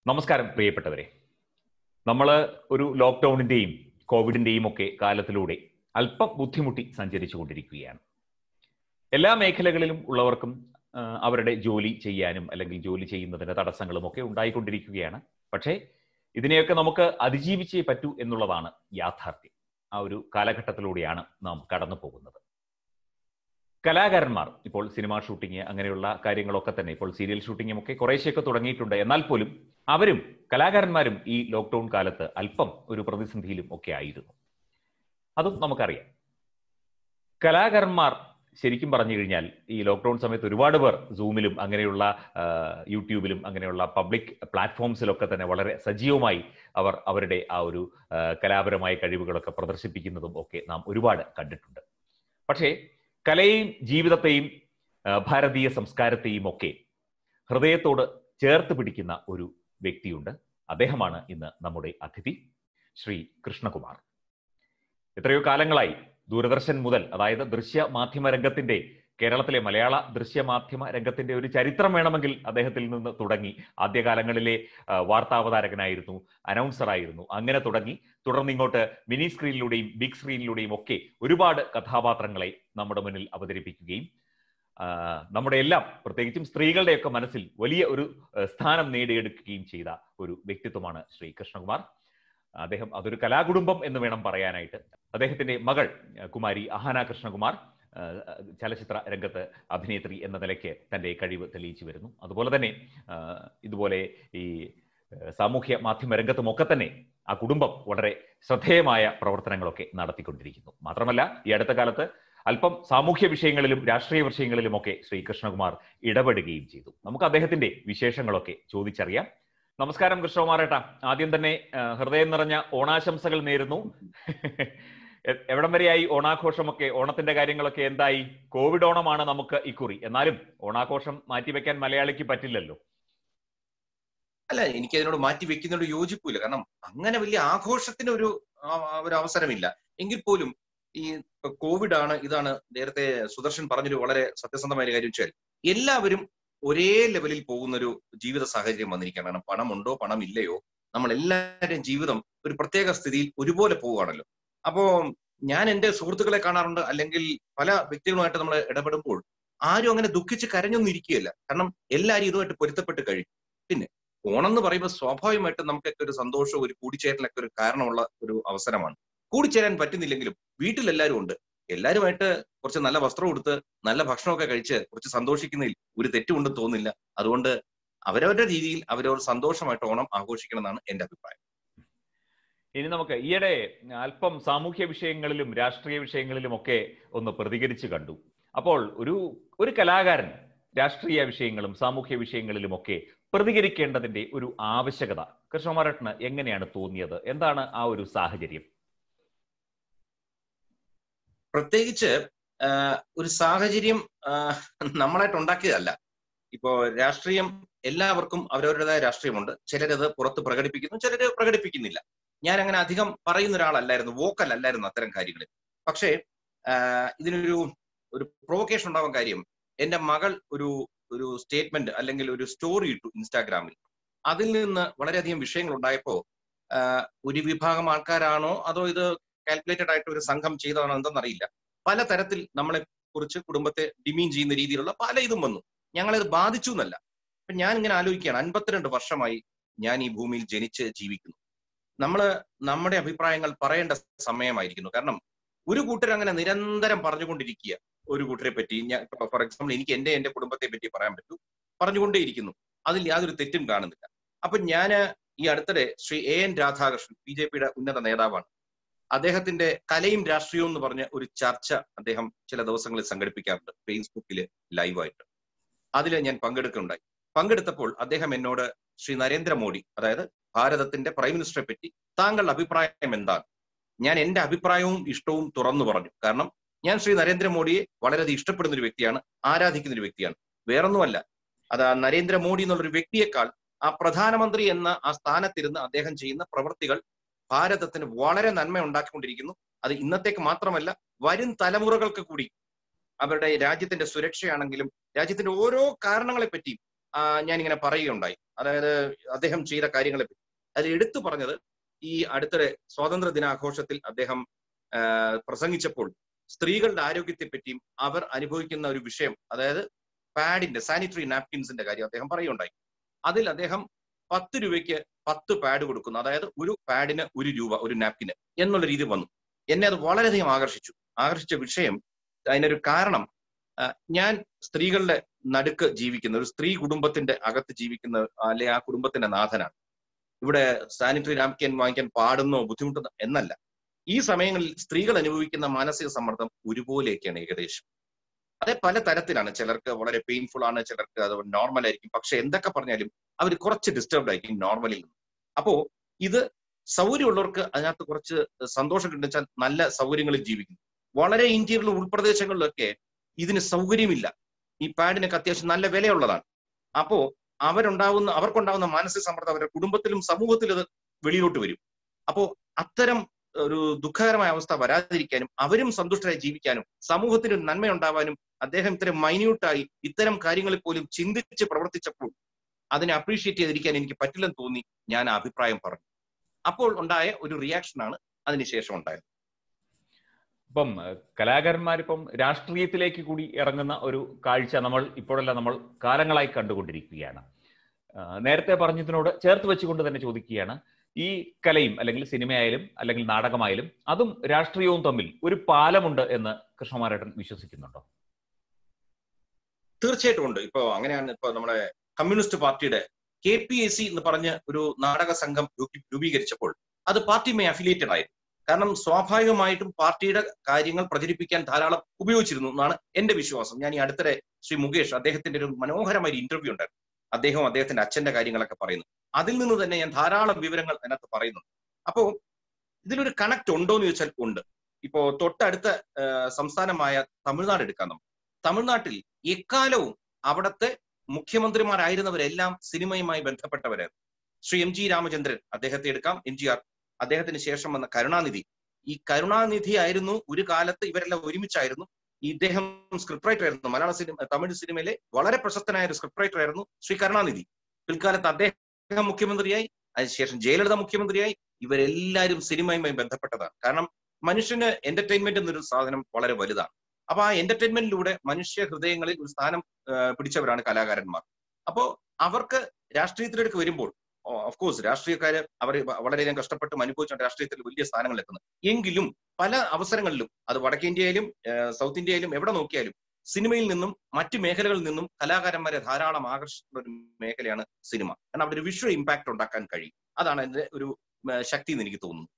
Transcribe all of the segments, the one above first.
നമസ്കാരം പ്രിയപ്പെട്ടവരെ നമ്മൾ ഒരു ലോക്ക്ഡൌണിന്റെയും കോവിഡിന്റെയും ഒക്കെ കാലത്തിലൂടെ അല്പം ബുദ്ധിമുട്ടി സഞ്ചരിച്ചു കൊണ്ടിരിക്കുകയാണ് എല്ലാ മേഖലകളിലും ഉള്ളവർക്കും ആ, അവരുടെ ജോലി ചെയ്യാനും അല്ലെങ്കിൽ ജോലി ചെയ്യുന്നതിന് തടസ്സങ്ങളും ഒക്കെ ഉണ്ടായിക്കൊണ്ടിരിക്കുകയാണ് പക്ഷേ ഇതിനെയൊക്കെ നമുക്ക് അതിജീവിച്ചേ പറ്റൂ എന്നുള്ളതാണ് യാഥാർത്ഥ്യം ആ ഒരു കാലഘട്ടത്തിലൂടെയാണ് നാം കടന്നു പോകുന്നത് കലാകാരന്മാർ ഇപ്പോൾ സിനിമാ ഷൂട്ടിങ് അങ്ങനെയുള്ള കാര്യങ്ങളൊക്കെ തന്നെ ഇപ്പോൾ സീരിയൽ ഷൂട്ടിങ്ങും ഒക്കെ കുറേശ്ശെയൊക്കെ തുടങ്ങിയിട്ടുണ്ട് എന്നാൽ പോലും അവരും കലാകാരന്മാരും ഈ ലോക്ക്ഡൌൺ കാലത്ത് അല്പം ഒരു പ്രതിസന്ധിയിലും ഒക്കെ ആയിരുന്നു അതും നമുക്കറിയാം കലാകാരന്മാർ ശരിക്കും പറഞ്ഞു കഴിഞ്ഞാൽ ഈ ലോക്ക്ഡൌൺ സമയത്ത് ഒരുപാട് പേർ സൂമിലും അങ്ങനെയുള്ള ആ, യൂട്യൂബിലും അങ്ങനെയുള്ള പബ്ലിക് പ്ലാറ്റ്ഫോംസിലൊക്കെ തന്നെ വളരെ സജീവമായി അവർ അവരുടെ ആ ഒരു ആ, കലാപരമായ കഴിവുകളൊക്കെ പ്രദർശിപ്പിക്കുന്നതും ഒക്കെ നാം ഒരുപാട് കണ്ടിട്ടുണ്ട് പക്ഷേ കലയെയും ജീവിതത്തെയും ആ, ഭാരതീയ സംസ്കാരത്തെയും ഒക്കെ ഹൃദയത്തോട് ചേർത്ത് പിടിക്കുന്ന ഒരു വ്യക്തിയുണ്ട് അദ്ദേഹമാണ് ഇന്ന് നമ്മുടെ അതിഥി ശ്രീ കൃഷ്ണകുമാർ എത്രയോ കാലങ്ങളായി ദൂരദർശൻ മുതൽ അതായത് ദൃശ്യ മാധ്യമ രംഗത്തിന്റെ കേരളത്തിലെ മലയാള ദൃശ്യമാധ്യമ രംഗത്തിന്റെ ഒരു ചരിത്രം വേണമെങ്കിൽ അദ്ദേഹത്തിൽ നിന്ന് തുടങ്ങി ആദ്യകാലങ്ങളിലെ ആ, വാർത്താവതാരകനായിരുന്നു അനൗൺസർ ആയിരുന്നു അങ്ങനെ തുടങ്ങി തുടർന്ന് ഇങ്ങോട്ട് മിനി സ്ക്രീനിലൂടെയും ബിഗ് സ്ക്രീനിലൂടെയും ഒക്കെ ഒരുപാട് കഥാപാത്രങ്ങളെ നമ്മുടെ മുന്നിൽ അവതരിപ്പിക്കുകയും ആ, നമ്മുടെ എല്ലാം പ്രത്യേകിച്ചും സ്ത്രീകളുടെയൊക്കെ മനസ്സിൽ വലിയ ഒരു ആ, സ്ഥാനം നേടിയെടുക്കുകയും ചെയ്ത ഒരു വ്യക്തിത്വമാണ് ശ്രീ കൃഷ്ണകുമാർ അദ്ദേഹം അതൊരു കലാകുടുംബം എന്ന് വേണം പറയാനായിട്ട് അദ്ദേഹത്തിന്റെ മകൾ ആ, കുമാരി അഹാന കൃഷ്ണകുമാർ ആ, ചലച്ചിത്ര രംഗത്ത് അഭിനേത്രി എന്ന നിലയ്ക്ക് തന്റെ കഴിവ് തെളിയിച്ചു വരുന്നു അതുപോലെ തന്നെ ആ, ഇതുപോലെ ഈ ആ, സാമൂഹ്യ മാധ്യമ രംഗത്തുമൊക്കെ തന്നെ ആ കുടുംബം വളരെ ശ്രദ്ധേയമായ പ്രവർത്തനങ്ങളൊക്കെ നടത്തിക്കൊണ്ടിരിക്കുന്നു മാത്രമല്ല ഈ അടുത്ത കാലത്ത് അല്പം സാമൂഹ്യ വിഷയങ്ങളിലും രാഷ്ട്രീയ വിഷയങ്ങളിലുമൊക്കെ ശ്രീ കൃഷ്ണകുമാർ ഇടപെടുകയും ചെയ്തു നമുക്ക് അദ്ദേഹത്തിന്റെ വിശേഷങ്ങളൊക്കെ ചോദിച്ചറിയാം നമസ്കാരം കൃഷ്ണകുമാറേട്ടാ ആദ്യം തന്നെ ആ, ഹൃദയം നിറഞ്ഞ ഓണാശംസകൾ നേരുന്നു എ- എവിടം വരെയായി ഓണാഘോഷമൊക്കെ ഓണത്തിന്റെ കാര്യങ്ങളൊക്കെ എന്തായി കോവിഡ് ഓണമാണ് നമുക്ക് ഇക്കുറി എന്നാലും ഓണാഘോഷം മാറ്റിവെക്കാൻ മലയാളിക്ക് പറ്റില്ലല്ലോ അല്ല എനിക്ക് അതിനോട് മാറ്റി വെക്കുന്നതിനോട് യോജിപ്പില്ല കാരണം അങ്ങനെ വലിയ ആഘോഷത്തിന് ഒരു ആ, ഒരു അവസരമില്ല എങ്കിൽ പോലും ഈ ഇപ്പൊ കോവിഡ് ആണ് ഇതാണ് നേരത്തെ സുദർശൻ പറഞ്ഞൊരു വളരെ സത്യസന്ധമായ ഒരു കാര്യം വെച്ചാൽ എല്ലാവരും ഒരേ ലെവലിൽ പോകുന്ന ഒരു ജീവിത സാഹചര്യം വന്നിരിക്കുകയാണ് കാരണം പണമുണ്ടോ പണമില്ലയോ നമ്മൾ എല്ലാവരുടെയും ജീവിതം ഒരു പ്രത്യേക സ്ഥിതിയിൽ ഒരുപോലെ പോവുകയാണല്ലോ അപ്പോ ഞാൻ എന്റെ സുഹൃത്തുക്കളെ കാണാറുണ്ട് അല്ലെങ്കിൽ പല വ്യക്തികളുമായിട്ട് നമ്മൾ ഇടപെടുമ്പോൾ ആരും അങ്ങനെ ദുഃഖിച്ച് കരഞ്ഞൊന്നും ഇരിക്കുകയില്ല കാരണം എല്ലാവരും ഇതുമായിട്ട് പൊരുത്തപ്പെട്ട് കഴിയും പിന്നെ ഓണം എന്ന് പറയുമ്പോൾ സ്വാഭാവികമായിട്ടും നമുക്കൊക്കെ ഒരു സന്തോഷവും ഒരു കൂടിച്ചേരലൊക്കെ ഒരു കാരണമുള്ള ഒരു അവസരമാണ് കൂടിച്ചേരാൻ പറ്റുന്നില്ലെങ്കിലും വീട്ടിലെല്ലാവരും ഉണ്ട് എല്ലാവരുമായിട്ട് കുറച്ച് നല്ല വസ്ത്രം കൊടുത്ത് നല്ല ഭക്ഷണമൊക്കെ കഴിച്ച് കുറച്ച് സന്തോഷിക്കുന്നതിൽ ഒരു തെറ്റുണ്ടെന്ന് തോന്നുന്നില്ല അതുകൊണ്ട് അവരവരുടെ രീതിയിൽ അവരവർ സന്തോഷമായിട്ട് ഓണം ആഘോഷിക്കണം എന്നാണ് എന്റെ അഭിപ്രായം ഇനി നമുക്ക് ഈയിടെ അല്പം സാമൂഹ്യ വിഷയങ്ങളിലും രാഷ്ട്രീയ വിഷയങ്ങളിലും ഒക്കെ ഒന്ന് പ്രതികരിച്ചു കണ്ടു അപ്പോൾ ഒരു ഒരു കലാകാരൻ രാഷ്ട്രീയ വിഷയങ്ങളും സാമൂഹ്യ വിഷയങ്ങളിലും ഒക്കെ പ്രതികരിക്കേണ്ടതിന്റെ ഒരു ആവശ്യകത കൃഷ്ണകുമാരേട്ടന് എങ്ങനെയാണ് തോന്നിയത് എന്താണ് ആ ഒരു സാഹചര്യം പ്രത്യേകിച്ച് ആഹ്, ഒരു സാഹചര്യം ആഹ്, നമ്മളായിട്ട് ഉണ്ടാക്കിയതല്ല ഇപ്പോ രാഷ്ട്രീയം എല്ലാവർക്കും അവരവരുടേതായ രാഷ്ട്രീയമുണ്ട് ചിലരത് പുറത്ത് പ്രകടിപ്പിക്കുന്നു ചിലര് പ്രകടിപ്പിക്കുന്നില്ല ഞാൻ അങ്ങനെ അധികം പറയുന്ന ഒരാളല്ലായിരുന്നു വോക്കൽ അല്ലായിരുന്നു അത്തരം കാര്യങ്ങളിൽ പക്ഷേ ആഹ്, ഇതിനൊരു ഒരു പ്രൊവക്കേഷൻ ഉണ്ടാവാൻ കാര്യം എന്റെ മകൾ ഒരു ഒരു സ്റ്റേറ്റ്മെന്റ് അല്ലെങ്കിൽ ഒരു സ്റ്റോറി ഇട്ടു ഇൻസ്റ്റാഗ്രാമിൽ അതിൽ നിന്ന് വളരെയധികം വിഷയങ്ങൾ ഉണ്ടായപ്പോ ആഹ്, ഒരു വിഭാഗം ആൾക്കാരാണോ അതോ ഇത് കാൽക്കുലേറ്റഡ് ആയിട്ട് ഒരു സംഘം ചെയ്തതാണോ എന്തെന്നറിയില്ല പല തരത്തിൽ നമ്മളെ കുറിച്ച് കുടുംബത്തെ ഡിമീൻ ചെയ്യുന്ന രീതിയിലുള്ള പല ഇതും വന്നു ഞങ്ങളത് ബാധിച്ചു എന്നല്ല അപ്പൊ ഞാൻ ഇങ്ങനെ ആലോചിക്കുകയാണ് അൻപത്തിരണ്ട് വർഷമായി ഞാൻ ഈ ഭൂമിയിൽ ജനിച്ച് ജീവിക്കുന്നു നമ്മള് നമ്മുടെ അഭിപ്രായങ്ങൾ പറയേണ്ട സമയമായിരിക്കുന്നു കാരണം ഒരു കൂട്ടർ അങ്ങനെ നിരന്തരം പറഞ്ഞുകൊണ്ടിരിക്കുക ഒരു കൂട്ടരെ പറ്റി ഞാൻ ഫോർ എക്സാമ്പിൾ എനിക്ക് എന്റെ എന്റെ കുടുംബത്തെ പറ്റി പറയാൻ പറ്റൂ പറഞ്ഞുകൊണ്ടേയിരിക്കുന്നു അതിൽ യാതൊരു തെറ്റും കാണുന്നില്ല അപ്പൊ ഞാന് ഈ അടുത്തിടെ Shri A N Radhakrishnan B J പിയുടെ ഉന്നത നേതാവാണ് അദ്ദേഹത്തിന്റെ കലയും രാഷ്ട്രീയവും എന്ന് പറഞ്ഞ ഒരു ചർച്ച അദ്ദേഹം ചില ദിവസങ്ങളിൽ സംഘടിപ്പിക്കാറുണ്ട് ഫേസ്ബുക്കിൽ ലൈവായിട്ട് അതിൽ ഞാൻ പങ്കെടുക്കുകയുണ്ടായി പങ്കെടുത്തപ്പോൾ അദ്ദേഹം എന്നോട് ശ്രീ നരേന്ദ്രമോദി അതായത് ഭാരതത്തിന്റെ പ്രൈം മിനിസ്റ്ററെ പറ്റി താങ്കളുടെ അഭിപ്രായം എന്താണ് ഞാൻ എന്റെ അഭിപ്രായവും ഇഷ്ടവും തുറന്നു പറഞ്ഞു കാരണം ഞാൻ ശ്രീ നരേന്ദ്രമോദിയെ വളരെയധികം ഇഷ്ടപ്പെടുന്ന ഒരു വ്യക്തിയാണ് ആരാധിക്കുന്ന ഒരു വ്യക്തിയാണ് വേറൊന്നുമല്ല അത് ആ നരേന്ദ്രമോദി എന്നുള്ളൊരു വ്യക്തിയേക്കാൾ ആ പ്രധാനമന്ത്രി എന്ന ആ സ്ഥാനത്തിരുന്ന് അദ്ദേഹം ചെയ്യുന്ന പ്രവൃത്തികൾ ഭാരതത്തിന് വളരെ നന്മ ഉണ്ടാക്കിക്കൊണ്ടിരിക്കുന്നു അത് ഇന്നത്തേക്ക് മാത്രമല്ല വരും തലമുറകൾക്ക് കൂടി അവരുടെ രാജ്യത്തിന്റെ സുരക്ഷയാണെങ്കിലും രാജ്യത്തിന്റെ ഓരോ കാരണങ്ങളെ പറ്റിയും ഞാനിങ്ങനെ പറയുകയുണ്ടായി അതായത് അദ്ദേഹം ചെയ്ത കാര്യങ്ങളെ പറ്റി അതിൽ എടുത്തു പറഞ്ഞത് ഈ അടുത്തിടെ സ്വാതന്ത്ര്യ ദിനാഘോഷത്തിൽ അദ്ദേഹം ആ, പ്രസംഗിച്ചപ്പോൾ സ്ത്രീകളുടെ ആരോഗ്യത്തെ പറ്റിയും അവർ അനുഭവിക്കുന്ന ഒരു വിഷയം അതായത് പാഡിന്റെ സാനിറ്ററി നാപ്കിൻസിന്റെ കാര്യം അദ്ദേഹം പറയുകയുണ്ടായി അതിൽ അദ്ദേഹം പത്ത് രൂപയ്ക്ക് പത്ത് പാഡ് കൊടുക്കുന്നു അതായത് ഒരു പാഡിന് ഒരു രൂപ ഒരു നാപ്കിന് എന്നുള്ള രീതി വന്നു എന്നെ അത് വളരെയധികം ആകർഷിച്ചു ആകർഷിച്ച വിഷയം അതിനൊരു കാരണം ആ, ഞാൻ സ്ത്രീകളുടെ നടുക്ക് ജീവിക്കുന്ന ഒരു സ്ത്രീ കുടുംബത്തിന്റെ അകത്ത് ജീവിക്കുന്ന അല്ലെ ആ കുടുംബത്തിന്റെ നാഥനാണ് ഇവിടെ സാനിറ്ററി നാപ്കിൻ വാങ്ങിക്കാൻ പാടുന്നോ ബുദ്ധിമുട്ടുന്നോ എന്നല്ല ഈ സമയങ്ങളിൽ സ്ത്രീകൾ അനുഭവിക്കുന്ന മാനസിക സമ്മർദ്ദം ഒരുപോലെയൊക്കെയാണ് ഏകദേശം അതെ പല തരത്തിലാണ് ചിലർക്ക് വളരെ പെയിൻഫുൾ ആണ് ചിലർക്ക് അത് നോർമൽ ആയിരിക്കും പക്ഷെ എന്തൊക്കെ പറഞ്ഞാലും അവർ കുറച്ച് ഡിസ്റ്റർബ്ഡ് ആയിരിക്കും നോർമലിൽ നിന്ന് അപ്പോ ഇത് സൗകര്യമുള്ളവർക്ക് അതിനകത്ത് കുറച്ച് സന്തോഷം കിട്ടുന്ന നല്ല സൗകര്യങ്ങളിൽ ജീവിക്കുന്നു വളരെ ഇന്ത്യയിലുള്ള ഉൾപ്രദേശങ്ങളിലൊക്കെ ഇതിന് സൗകര്യമില്ല ഈ പാഡിനൊക്കെ അത്യാവശ്യം നല്ല വിലയുള്ളതാണ് അപ്പോ അവരുണ്ടാവുന്ന അവർക്കുണ്ടാവുന്ന മാനസിക സമ്മർദ്ദം അവരുടെ കുടുംബത്തിലും സമൂഹത്തിലും ഇത് വെളിയിലോട്ട് വരും അപ്പോ അത്തരം ഒരു ദുഃഖകരമായ അവസ്ഥ വരാതിരിക്കാനും അവരും സന്തുഷ്ടരായി ജീവിക്കാനും സമൂഹത്തിന് ഒരു നന്മയുണ്ടാവാനും അദ്ദേഹം ഇത്തരം മൈന്യൂട്ടായി ഇത്തരം കാര്യങ്ങളിൽ പോലും ചിന്തിച്ച് പ്രവർത്തിച്ചപ്പോൾ അതിനെ അപ്രീഷിയേറ്റ് ചെയ്തിരിക്കാൻ എനിക്ക് പറ്റില്ലെന്ന് തോന്നി ഞാൻ ആ അഭിപ്രായം പറഞ്ഞു അപ്പോൾ ഉണ്ടായ ഒരു റിയാക്ഷനാണ് അതിനുശേഷം ഉണ്ടായത് ഇപ്പം കലാകാരന്മാരിപ്പം രാഷ്ട്രീയത്തിലേക്ക് കൂടി ഇറങ്ങുന്ന ഒരു കാഴ്ച നമ്മൾ ഇപ്പോഴല്ല നമ്മൾ കാലങ്ങളായി കണ്ടുകൊണ്ടിരിക്കുകയാണ് ആ, നേരത്തെ പറഞ്ഞതിനോട് ചേർത്ത് വെച്ചുകൊണ്ട് തന്നെ ചോദിക്കുകയാണ് ഈ കലയും അല്ലെങ്കിൽ സിനിമയായാലും അല്ലെങ്കിൽ നാടകമായാലും അതും രാഷ്ട്രീയവും തമ്മിൽ ഒരു പാലമുണ്ട് എന്ന് കൃഷ്ണകുമാരേട്ടൻ വിശ്വസിക്കുന്നുണ്ടോ തീർച്ചയായിട്ടും ഉണ്ട് ഇപ്പോ അങ്ങനെയാണ് ഇപ്പൊ നമ്മുടെ കമ്മ്യൂണിസ്റ്റ് പാർട്ടിയുടെ കെ പി എസ് സി എന്ന് പറഞ്ഞ് ഒരു നാടക സംഘം രൂപീ- രൂപീകരിച്ചപ്പോൾ അത് പാർട്ടിയുമായി അഫിലിയേറ്റഡ് ആയിരുന്നു കാരണം സ്വാഭാവികമായിട്ടും പാർട്ടിയുടെ കാര്യങ്ങൾ പ്രചരിപ്പിക്കാൻ ധാരാളം ഉപയോഗിച്ചിരുന്നു എന്നാണ് എന്റെ വിശ്വാസം ഞാൻ ഈ അടുത്തിടെ ശ്രീ മുകേഷ് അദ്ദേഹത്തിന്റെ ഒരു മനോഹരമായ ഒരു ഇന്റർവ്യൂ ഉണ്ടായിരുന്നു അദ്ദേഹം അദ്ദേഹത്തിന്റെ അച്ഛന്റെ കാര്യങ്ങളൊക്കെ പറയുന്നു അതിൽ നിന്ന് തന്നെ ഞാൻ ധാരാളം വിവരങ്ങൾ അതിനകത്ത് പറയുന്നുണ്ട് അപ്പോ ഇതിലൊരു കണക്ട് ഉണ്ടോ എന്ന് ചോദിച്ചാൽ ഉണ്ട് ഇപ്പോ തൊട്ടടുത്ത ആ, സംസ്ഥാനമായ തമിഴ്നാട് എടുക്കാം നമുക്ക് തമിഴ്നാട്ടിൽ എക്കാലവും അവിടുത്തെ മുഖ്യമന്ത്രിമാരായിരുന്നവരെല്ലാം സിനിമയുമായി ബന്ധപ്പെട്ടവരായിരുന്നു ശ്രീ എം ജി രാമചന്ദ്രൻ അദ്ദേഹത്തെ എടുക്കാം എം ജി ആർ അദ്ദേഹത്തിന് ശേഷം വന്ന കരുണാനിധി ഈ കരുണാനിധി ആയിരുന്നു ഒരു കാലത്ത് ഇവരെല്ലാം ഒരുമിച്ചായിരുന്നു ഈ ഇദ്ദേഹം സ്ക്രിപ്റ്റ് റൈറ്റർ ആയിരുന്നു മലയാള സിനിമ തമിഴ് സിനിമയിലെ വളരെ പ്രശസ്തനായ ഒരു സ്ക്രിപ്റ്റ് റൈറ്റർ ആയിരുന്നു ശ്രീ കരുണാനിധി പിൽക്കാലത്ത് അദ്ദേഹം മുഖ്യമന്ത്രിയായി അതിനുശേഷം ജയലളിത മുഖ്യമന്ത്രിയായി ഇവരെല്ലാവരും സിനിമയുമായി ബന്ധപ്പെട്ടതാണ് കാരണം മനുഷ്യന് എന്റർടൈൻമെന്റ് എന്നൊരു സാധനം വളരെ വലുതാണ് അപ്പൊ ആ എന്റർടൈൻമെന്റിലൂടെ മനുഷ്യ ഹൃദയങ്ങളിൽ ഒരു സ്ഥാനം ആ, പിടിച്ചവരാണ് കലാകാരന്മാർ അപ്പോ അവർക്ക് രാഷ്ട്രീയത്തിലേക്ക് വരുമ്പോൾ ഓഫ് കോഴ്സ് രാഷ്ട്രീയക്കാര് അവർ വളരെയധികം കഷ്ടപ്പെട്ട് അനുഭവിച്ചാണ് രാഷ്ട്രീയത്തിൽ വലിയ സ്ഥാനങ്ങളിൽ എത്തുന്നത് എങ്കിലും പല അവസരങ്ങളിലും അത് വടക്കേ ഇന്ത്യയിലും ഏഹ് സൗത്ത് ഇന്ത്യയിലും എവിടെ നോക്കിയാലും സിനിമയിൽ നിന്നും മറ്റു മേഖലകളിൽ നിന്നും കലാകാരന്മാരെ ധാരാളം ആകർഷിക്കുന്ന ഒരു മേഖലയാണ് സിനിമ കാരണം അവിടെ ഒരു വിഷ്വൽ ഇമ്പാക്ട് ഉണ്ടാക്കാൻ കഴിയും അതാണ് അതിന്റെ ഒരു ഏഹ് ശക്തി എന്ന് എനിക്ക് തോന്നുന്നു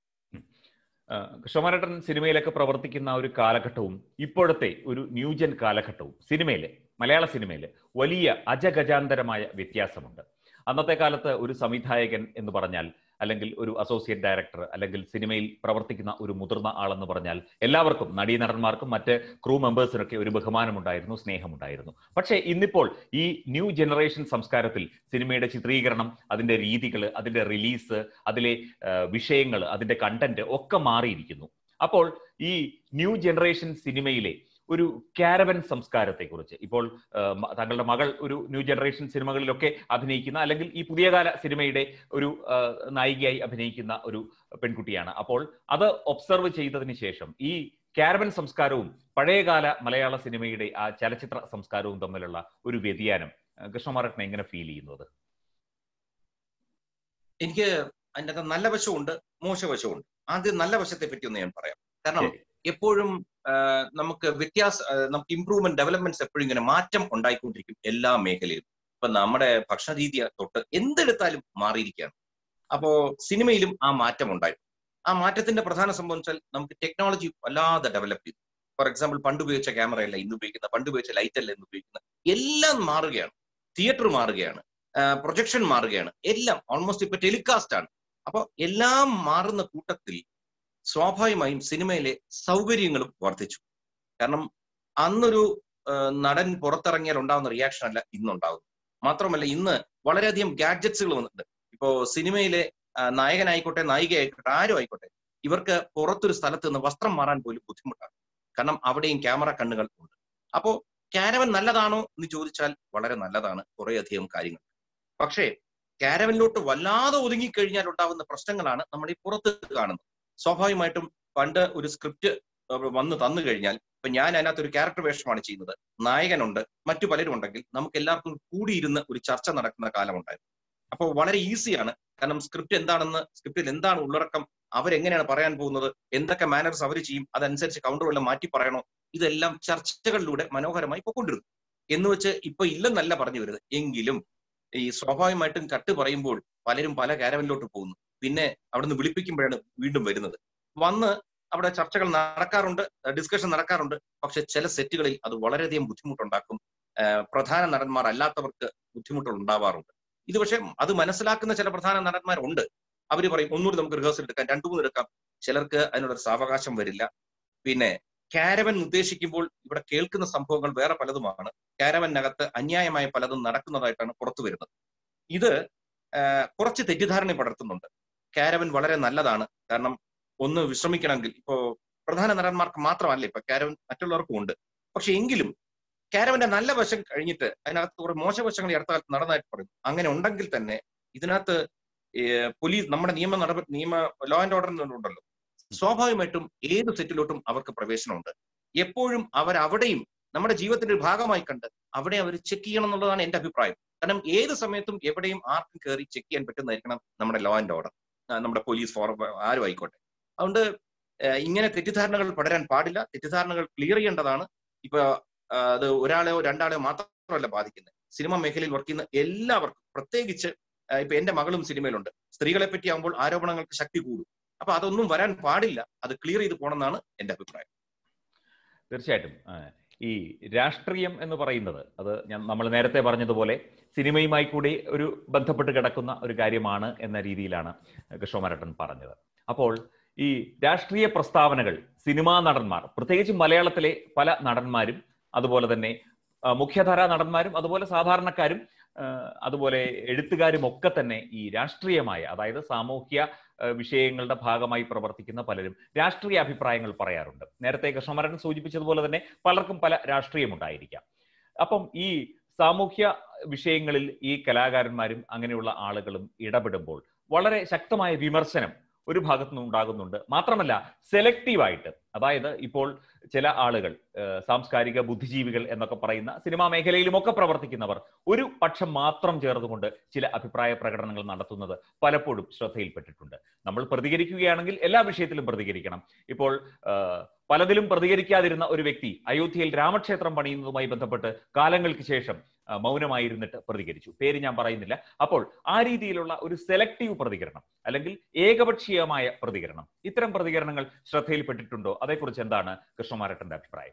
ആ, കൃഷ്ണകുമാരേട്ടൻ സിനിമയിലൊക്കെ പ്രവർത്തിക്കുന്ന ഒരു കാലഘട്ടവും ഇപ്പോഴത്തെ ഒരു ന്യൂജൻ കാലഘട്ടവും സിനിമയിലെ മലയാള സിനിമയിൽ വലിയ അജഗജാന്തരമായ വ്യത്യാസമുണ്ട് അന്നത്തെ കാലത്ത് ഒരു സംവിധായകൻ എന്ന് പറഞ്ഞാൽ അല്ലെങ്കിൽ ഒരു അസോസിയേറ്റ് ഡയറക്ടർ അല്ലെങ്കിൽ സിനിമയിൽ പ്രവർത്തിക്കുന്ന ഒരു മുതിർന്ന ആളെന്ന് പറഞ്ഞാൽ എല്ലാവർക്കും നടീനടന്മാർക്കും മറ്റ് ക്രൂ മെമ്പേഴ്സിനൊക്കെ ഒരു ബഹുമാനമുണ്ടായിരുന്നു സ്നേഹമുണ്ടായിരുന്നു പക്ഷേ ഇന്നിപ്പോൾ ഈ ന്യൂ ജനറേഷൻ സംസ്കാരത്തിൽ സിനിമയുടെ ചിത്രീകരണം അതിന്റെ രീതികൾ അതിന്റെ റിലീസ് അതിലെ വിഷയങ്ങൾ അതിന്റെ കണ്ടന്റ് ഒക്കെ മാറിയിരിക്കുന്നു അപ്പോൾ ഈ ന്യൂ ജനറേഷൻ സിനിമയിലെ ഒരു കാരവൻ സംസ്കാരത്തെക്കുറിച്ച് ഇപ്പോൾ ആ, മ- താങ്കളുടെ മകൾ ഒരു ന്യൂ ജനറേഷൻ സിനിമകളിലൊക്കെ അഭിനയിക്കുന്ന അല്ലെങ്കിൽ ഈ പുതിയ കാല സിനിമയുടെ ഒരു ആ, നായികയായി അഭിനയിക്കുന്ന ഒരു പെൺകുട്ടിയാണ് അപ്പോൾ അത് ഒബ്സർവ് ചെയ്തതിന് ശേഷം ഈ കാരവൻ സംസ്കാരവും പഴയകാല മലയാള സിനിമയുടെ ആ ചലച്ചിത്ര സംസ്കാരവും തമ്മിലുള്ള ഒരു വ്യതിയാനം ആ, കൃഷ്ണകുമാരേട്ടൻ എങ്ങനെ ഫീൽ ചെയ്യുന്നത് എനിക്ക് അതിൻ്റെ അകത്ത് നല്ല വശമുണ്ട് മോശവശമുണ്ട് ആദ്യം നല്ല വശത്തെ പറ്റി ഒന്ന് ഞാൻ പറയാം കാരണം ശരി. എപ്പോഴും ആ, നമുക്ക് വ്യത്യാസ ആ, നമുക്ക് ഇമ്പ്രൂവ്മെന്റ് ഡെവലപ്മെന്റ്സ് എപ്പോഴും ഇങ്ങനെ മാറ്റം ഉണ്ടായിക്കൊണ്ടിരിക്കും എല്ലാ മേഖലയിലും ഇപ്പൊ നമ്മുടെ ഭക്ഷണ രീതി തൊട്ട് എന്തെടുത്താലും മാറിയിരിക്കുകയാണ് അപ്പോ സിനിമയിലും ആ മാറ്റം ഉണ്ടായി ആ മാറ്റത്തിന്റെ പ്രധാന സംഭവം വെച്ചാൽ നമുക്ക് ടെക്നോളജി വല്ലാതെ ഡെവലപ്പ് ചെയ്തു ഫോർ എക്സാമ്പിൾ പണ്ട് ഉപയോഗിച്ച ക്യാമറ അല്ല ഇന്ന് ഉപയോഗിക്കുന്ന പണ്ട് ഉപയോഗിച്ച ലൈറ്റ് അല്ല ഇന്ന് ഉപയോഗിക്കുന്ന എല്ലാം മാറുകയാണ് തിയേറ്റർ മാറുകയാണ് പ്രൊജക്ഷൻ മാറുകയാണ് എല്ലാം ഓൾമോസ്റ്റ് ഇപ്പൊ ടെലികാസ്റ്റ് ആണ് അപ്പൊ എല്ലാം മാറുന്ന കൂട്ടത്തിൽ സ്വാഭാവികമായും സിനിമയിലെ സൗകര്യങ്ങളും വർദ്ധിച്ചു കാരണം അന്നൊരു ആ, നടൻ പുറത്തിറങ്ങിയാൽ ഉണ്ടാകുന്ന റിയാക്ഷൻ അല്ല ഇന്നുണ്ടാകുന്നത് മാത്രമല്ല ഇന്ന് വളരെയധികം ഗാഡ്ജറ്റ്സുകൾ വന്നിട്ടുണ്ട് ഇപ്പോ സിനിമയിലെ ആ, നായകനായിക്കോട്ടെ നായികയായിക്കോട്ടെ ആരും ആയിക്കോട്ടെ ഇവർക്ക് പുറത്തൊരു സ്ഥലത്ത് നിന്ന് വസ്ത്രം മാറാൻ പോലും ബുദ്ധിമുട്ടാണ് കാരണം അവിടെയും ക്യാമറ കണ്ണുകൾ ഉണ്ട് അപ്പോ കാരവൻ നല്ലതാണോ എന്ന് ചോദിച്ചാൽ വളരെ നല്ലതാണ് കുറേയധികം കാര്യങ്ങൾ പക്ഷേ കാരവനിലോട്ട് വല്ലാതെ ഒതുങ്ങിക്കഴിഞ്ഞാൽ ഉണ്ടാവുന്ന പ്രശ്നങ്ങളാണ് നമ്മൾ ഈ പുറത്ത് കാണുന്നത് സ്വാഭാവികമായിട്ടും പണ്ട് ഒരു സ്ക്രിപ്റ്റ് വന്ന് തന്നു കഴിഞ്ഞാൽ ഇപ്പൊ ഞാൻ അതിനകത്ത് ഒരു ക്യാരക്ടർ വേഷമാണ് ചെയ്യുന്നത് നായകനുണ്ട് മറ്റു പലരും ഉണ്ടെങ്കിൽ നമുക്ക് എല്ലാവർക്കും കൂടിയിരുന്ന് ഒരു ചർച്ച നടക്കുന്ന കാലമുണ്ടായിരുന്നു അപ്പോൾ വളരെ ഈസിയാണ് കാരണം സ്ക്രിപ്റ്റ് എന്താണെന്ന് സ്ക്രിപ്റ്റിൽ എന്താണ് ഉള്ളടക്കം അവരെങ്ങനെയാണ് പറയാൻ പോകുന്നത് എന്തൊക്കെ മാനേഴ്സ് അവർ ചെയ്യും അതനുസരിച്ച് കൗണ്ടർ വല്ലതും മാറ്റി പറയണോ ഇതെല്ലാം ചർച്ചകളിലൂടെ മനോഹരമായി പൊക്കൊണ്ടിരുന്നു എന്ന് വെച്ച് ഇപ്പൊ ഇല്ലെന്നല്ല പറഞ്ഞു വരുന്നത് എങ്കിലും ഈ സ്വാഭാവികമായിട്ടും കട്ട് പറയുമ്പോൾ പലരും പല കാരവനിലോട്ട് പോകുന്നു പിന്നെ അവിടുന്ന് വിളിപ്പിക്കുമ്പോഴാണ് വീണ്ടും വരുന്നത് വന്ന് അവിടെ ചർച്ചകൾ നടക്കാറുണ്ട് ഡിസ്കഷൻ നടക്കാറുണ്ട് പക്ഷെ ചില സെറ്റുകളിൽ അത് വളരെയധികം ബുദ്ധിമുട്ടുണ്ടാക്കും പ്രധാന നടന്മാർ അല്ലാത്തവർക്ക് ബുദ്ധിമുട്ടുകൾ ഉണ്ടാവാറുണ്ട് ഇത് പക്ഷെ അത് മനസ്സിലാക്കുന്ന ചില പ്രധാന നടന്മാരുണ്ട് അവർ പറയും ഒന്നുകൂടി നമുക്ക് റിഹേഴ്സൽ എടുക്കാം രണ്ടു മൂന്ന് എടുക്കാം ചിലർക്ക് അതിനുള്ള സാവകാശം വരില്ല പിന്നെ കാരവൻ ഉദ്ദേശിക്കുമ്പോൾ ഇവിടെ കേൾക്കുന്ന സംഭവങ്ങൾ വേറെ പലതുമാണ് കാരവനകത്ത് അന്യായമായ പലതും നടക്കുന്നതായിട്ടാണ് പുറത്തു വരുന്നത് ഇത് കുറച്ച് തെറ്റിദ്ധാരണ പടർത്തുന്നുണ്ട് കാരവൻ വളരെ നല്ലതാണ് കാരണം ഒന്ന് വിശ്രമിക്കണമെങ്കിൽ ഇപ്പോ പ്രധാന നടന്മാർക്ക് മാത്രമല്ല ഇപ്പൊ കാരവൻ മറ്റുള്ളവർക്കും ഉണ്ട് പക്ഷെ എങ്കിലും കാരവന്റെ നല്ല വശം കഴിഞ്ഞിട്ട് അതിനകത്ത് കുറെ മോശവശങ്ങൾ ഈ അടുത്ത കാലത്ത് നടന്നതായിട്ട് പറയുന്നു അങ്ങനെ ഉണ്ടെങ്കിൽ തന്നെ ഇതിനകത്ത് പോലീസ് നമ്മുടെ നിയമ നടപ നിയമ ലോ ആൻഡ് ഓർഡർ ഉണ്ടല്ലോ സ്വാഭാവികമായിട്ടും ഏത് സെറ്റിലോട്ടും അവർക്ക് പ്രവേശനമുണ്ട് എപ്പോഴും അവർ അവിടെയും നമ്മുടെ ജീവിതത്തിന്റെ ഒരു ഭാഗമായി കണ്ട് അവിടെ അവർ ചെക്ക് ചെയ്യണം എന്നുള്ളതാണ് എന്റെ അഭിപ്രായം കാരണം ഏത് സമയത്തും എവിടെയും ആർക്കും കയറി ചെക്ക് ചെയ്യാൻ പറ്റുന്നതായിരിക്കണം നമ്മുടെ ലോ ആൻഡ് ഓർഡർ നമ്മുടെ പോലീസ് ഫോർ ആരും ആയിക്കോട്ടെ അതുകൊണ്ട് ഇങ്ങനെ തെറ്റിദ്ധാരണകൾ പടരാൻ പാടില്ല തെറ്റിദ്ധാരണകൾ ക്ലിയർ ചെയ്യേണ്ടതാണ് ഇപ്പൊ അത് ഒരാളെയോ രണ്ടാളെയോ മാത്രമല്ല ബാധിക്കുന്നത് സിനിമ മേഖലയിൽ വർക്ക് ചെയ്യുന്ന എല്ലാവർക്കും പ്രത്യേകിച്ച് ഇപ്പൊ എന്റെ മകളും സിനിമയിലുണ്ട് സ്ത്രീകളെ പറ്റി ആകുമ്പോൾ ആരോപണങ്ങൾക്ക് ശക്തി കൂടും അപ്പൊ അതൊന്നും വരാൻ പാടില്ല അത് ക്ലിയർ ചെയ്ത് പോകണമെന്നാണ് എന്റെ അഭിപ്രായം തീർച്ചയായിട്ടും ഈ രാഷ്ട്രീയം എന്ന് പറയുന്നത് അത് ഞാൻ നമ്മൾ നേരത്തെ പറഞ്ഞതുപോലെ സിനിമയുമായി കൂടി ഒരു ബന്ധപ്പെട്ട് കിടക്കുന്ന ഒരു കാര്യമാണ് എന്ന രീതിയിലാണ് കൃഷ്ണമാരട്ടൻ പറഞ്ഞത് അപ്പോൾ ഈ രാഷ്ട്രീയ പ്രസ്താവനകൾ സിനിമാ നടന്മാർ പ്രത്യേകിച്ച് മലയാളത്തിലെ പല നടന്മാരും അതുപോലെ തന്നെ മുഖ്യധാരാ നടന്മാരും അതുപോലെ സാധാരണക്കാരും അതുപോലെ എഴുത്തുകാരും ഒക്കെ തന്നെ ഈ രാഷ്ട്രീയമായ അതായത് സാമൂഹ്യ വിഷയങ്ങളുടെ ഭാഗമായി പ്രവർത്തിക്കുന്ന പലരും രാഷ്ട്രീയ അഭിപ്രായങ്ങൾ പറയാറുണ്ട് നേരത്തെ കൃഷ്ണമരൻ സൂചിപ്പിച്ചതുപോലെ തന്നെ പലർക്കും പല രാഷ്ട്രീയമുണ്ടായിരിക്കാം അപ്പം ഈ സാമൂഹ്യ വിഷയങ്ങളിൽ ഈ കലാകാരന്മാരും അങ്ങനെയുള്ള ആളുകളും ഇടപെടുമ്പോൾ വളരെ ശക്തമായ വിമർശനം ഒരു ഭാഗത്തു നിന്ന് ഉണ്ടാകുന്നുണ്ട് മാത്രമല്ല സെലക്റ്റീവായിട്ട് അതായത് ഇപ്പോൾ ചില ആളുകൾ സാംസ്കാരിക ബുദ്ധിജീവികൾ എന്നൊക്കെ പറയുന്ന സിനിമാ മേഖലയിലുമൊക്കെ പ്രവർത്തിക്കുന്നവർ ഒരു പക്ഷം മാത്രം ചേർന്നുകൊണ്ട് ചില അഭിപ്രായ പ്രകടനങ്ങൾ നടത്തുന്നത് പലപ്പോഴും ശ്രദ്ധയിൽപ്പെട്ടിട്ടുണ്ട് നമ്മൾ പ്രതികരിക്കുകയാണെങ്കിൽ എല്ലാ വിഷയത്തിലും പ്രതികരിക്കണം ഇപ്പോൾ പലതിലും പ്രതികരിക്കാതിരുന്ന ഒരു വ്യക്തി അയോധ്യയിൽ രാമക്ഷേത്രം പണിയുന്നതുമായി ബന്ധപ്പെട്ട് കാലങ്ങൾക്ക് ശേഷം മൗനമായിരുന്നിട്ട് പ്രതികരിച്ചു പേര് ഞാൻ പറയുന്നില്ല അപ്പോൾ ആ രീതിയിലുള്ള ഒരു സെലക്റ്റീവ് പ്രതികരണം അല്ലെങ്കിൽ ഏകപക്ഷീയമായ പ്രതികരണം ഇത്തരം പ്രതികരണങ്ങൾ ശ്രദ്ധയിൽപ്പെട്ടിട്ടുണ്ടോ അതേക്കുറിച്ച് എന്താണ് കൃഷ്ണമാരട്ടന്റെ അഭിപ്രായം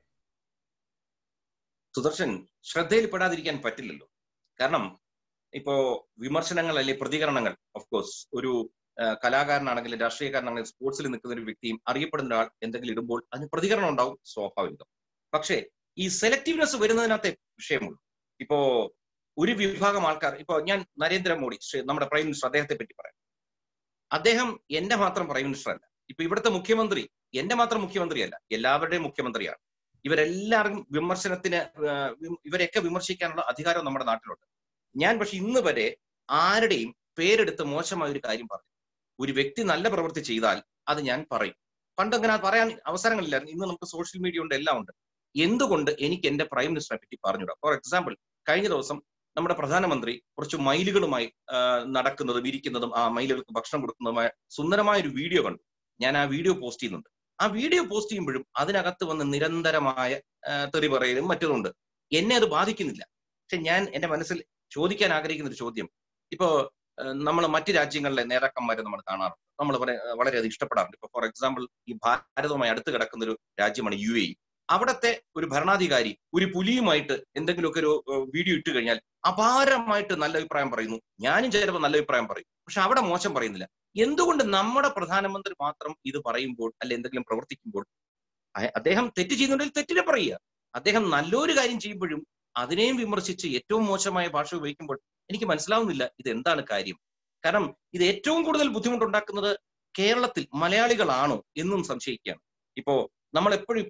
സുദർശൻ ശ്രദ്ധയിൽപ്പെടാതിരിക്കാൻ പറ്റില്ലല്ലോ കാരണം ഇപ്പോ വിമർശനങ്ങൾ അല്ലെങ്കിൽ പ്രതികരണങ്ങൾ ഓഫ് കോഴ്സ് ഒരു കലാകാരനാണെങ്കിലും രാഷ്ട്രീയക്കാരനാണെങ്കിലും സ്പോർട്സിൽ നിൽക്കുന്ന ഒരു വ്യക്തിയും അറിയപ്പെടുന്ന ഒരാൾ എന്തെങ്കിലും ഇടുമ്പോൾ അതിന് പ്രതികരണം ഉണ്ടാവും സ്വാഭാവികം പക്ഷേ ഈ സെലക്റ്റീവ്നെസ് വരുന്നതിനകത്തെ വിഷയമുള്ളൂ ഇപ്പോ ഒരു വിഭാഗം ആൾക്കാർ ഇപ്പോ ഞാൻ നരേന്ദ്രമോദി നമ്മുടെ പ്രൈം മിനിസ്റ്റർ അദ്ദേഹത്തെ പറ്റി പറയാം അദ്ദേഹം എന്റെ മാത്രം പ്രൈം മിനിസ്റ്റർ അല്ല ഇപ്പൊ ഇവിടുത്തെ മുഖ്യമന്ത്രി എന്റെ മാത്രം മുഖ്യമന്ത്രിയല്ല എല്ലാവരുടെയും മുഖ്യമന്ത്രിയാണ് ഇവരെല്ലാവരും വിമർശനത്തിന് ഇവരെയൊക്കെ വിമർശിക്കാനുള്ള അധികാരം നമ്മുടെ നാട്ടിലുണ്ട് ഞാൻ പക്ഷെ ഇന്ന് വരെ ആരുടെയും പേരെടുത്ത് മോശമായ ഒരു കാര്യം പറഞ്ഞു ഒരു വ്യക്തി നല്ല പ്രവൃത്തി ചെയ്താൽ അത് ഞാൻ പറയും പണ്ട് അങ്ങനെ പറയാൻ അവസരങ്ങളില്ലായിരുന്നു ഇന്ന് നമുക്ക് സോഷ്യൽ മീഡിയ ഉണ്ട് എല്ലാം ഉണ്ട് എന്തുകൊണ്ട് എനിക്ക് എന്റെ പ്രൈം മിനിസ്റ്ററെ പറ്റി പറഞ്ഞുകൂടാ ഫോർ എക്സാമ്പിൾ കഴിഞ്ഞ ദിവസം നമ്മുടെ പ്രധാനമന്ത്രി കുറച്ച് മയിലുകളുമായി നടക്കുന്നതും ഇരിക്കുന്നതും ആ മയിലുകൾക്ക് ഭക്ഷണം കൊടുക്കുന്നതുമായ സുന്ദരമായ ഒരു വീഡിയോ കണ്ടു ഞാൻ ആ വീഡിയോ പോസ്റ്റ് ചെയ്യുന്നുണ്ട് ആ വീഡിയോ പോസ്റ്റ് ചെയ്യുമ്പോഴും അതിനകത്ത് വന്ന് നിരന്തരമായ തെറി പറയലും മറ്റതുണ്ട് എന്നെ അത് ബാധിക്കുന്നില്ല പക്ഷെ ഞാൻ എന്റെ മനസ്സിൽ ചോദിക്കാൻ ആഗ്രഹിക്കുന്ന ഒരു ചോദ്യം ഇപ്പോ നമ്മൾ മറ്റു രാജ്യങ്ങളിലെ നേതാക്കന്മാരെ നമ്മൾ കാണാറുണ്ട് നമ്മൾ വളരെയധികം ഇഷ്ടപ്പെടാറുണ്ട് ഇപ്പൊ ഫോർ എക്സാമ്പിൾ ഈ ഭാരതവുമായി അടുത്ത് കിടക്കുന്ന ഒരു രാജ്യമാണ് യു എ അവിടത്തെ ഒരു ഭരണാധികാരി ഒരു പുലിയുമായിട്ട് എന്തെങ്കിലുമൊക്കെ ഒരു വീഡിയോ ഇട്ട് കഴിഞ്ഞാൽ അപാരമായിട്ട് നല്ല അഭിപ്രായം പറയുന്നു ഞാനും ചിലപ്പോൾ നല്ല അഭിപ്രായം പറയും പക്ഷെ അവിടെ മോശം പറയുന്നില്ല എന്തുകൊണ്ട് നമ്മുടെ പ്രധാനമന്ത്രി മാത്രം ഇത് പറയുമ്പോൾ അല്ലെ എന്തെങ്കിലും പ്രവർത്തിക്കുമ്പോൾ അദ്ദേഹം തെറ്റ് ചെയ്യുന്നുണ്ടെങ്കിൽ തെറ്റിനെ പറയുക അദ്ദേഹം നല്ലൊരു കാര്യം ചെയ്യുമ്പോഴും അതിനെയും വിമർശിച്ച് ഏറ്റവും മോശമായ ഭാഷ ഉപയോഗിക്കുമ്പോൾ എനിക്ക് മനസ്സിലാവുന്നില്ല ഇത് എന്താണ് കാര്യം കാരണം ഇത് ഏറ്റവും കൂടുതൽ ബുദ്ധിമുട്ടുണ്ടാക്കുന്നത് കേരളത്തിൽ മലയാളികളാണോ എന്നും സംശയിക്കുകയാണ് ഇപ്പോ നമ്മൾ എപ്പോഴും ഇപ്പോ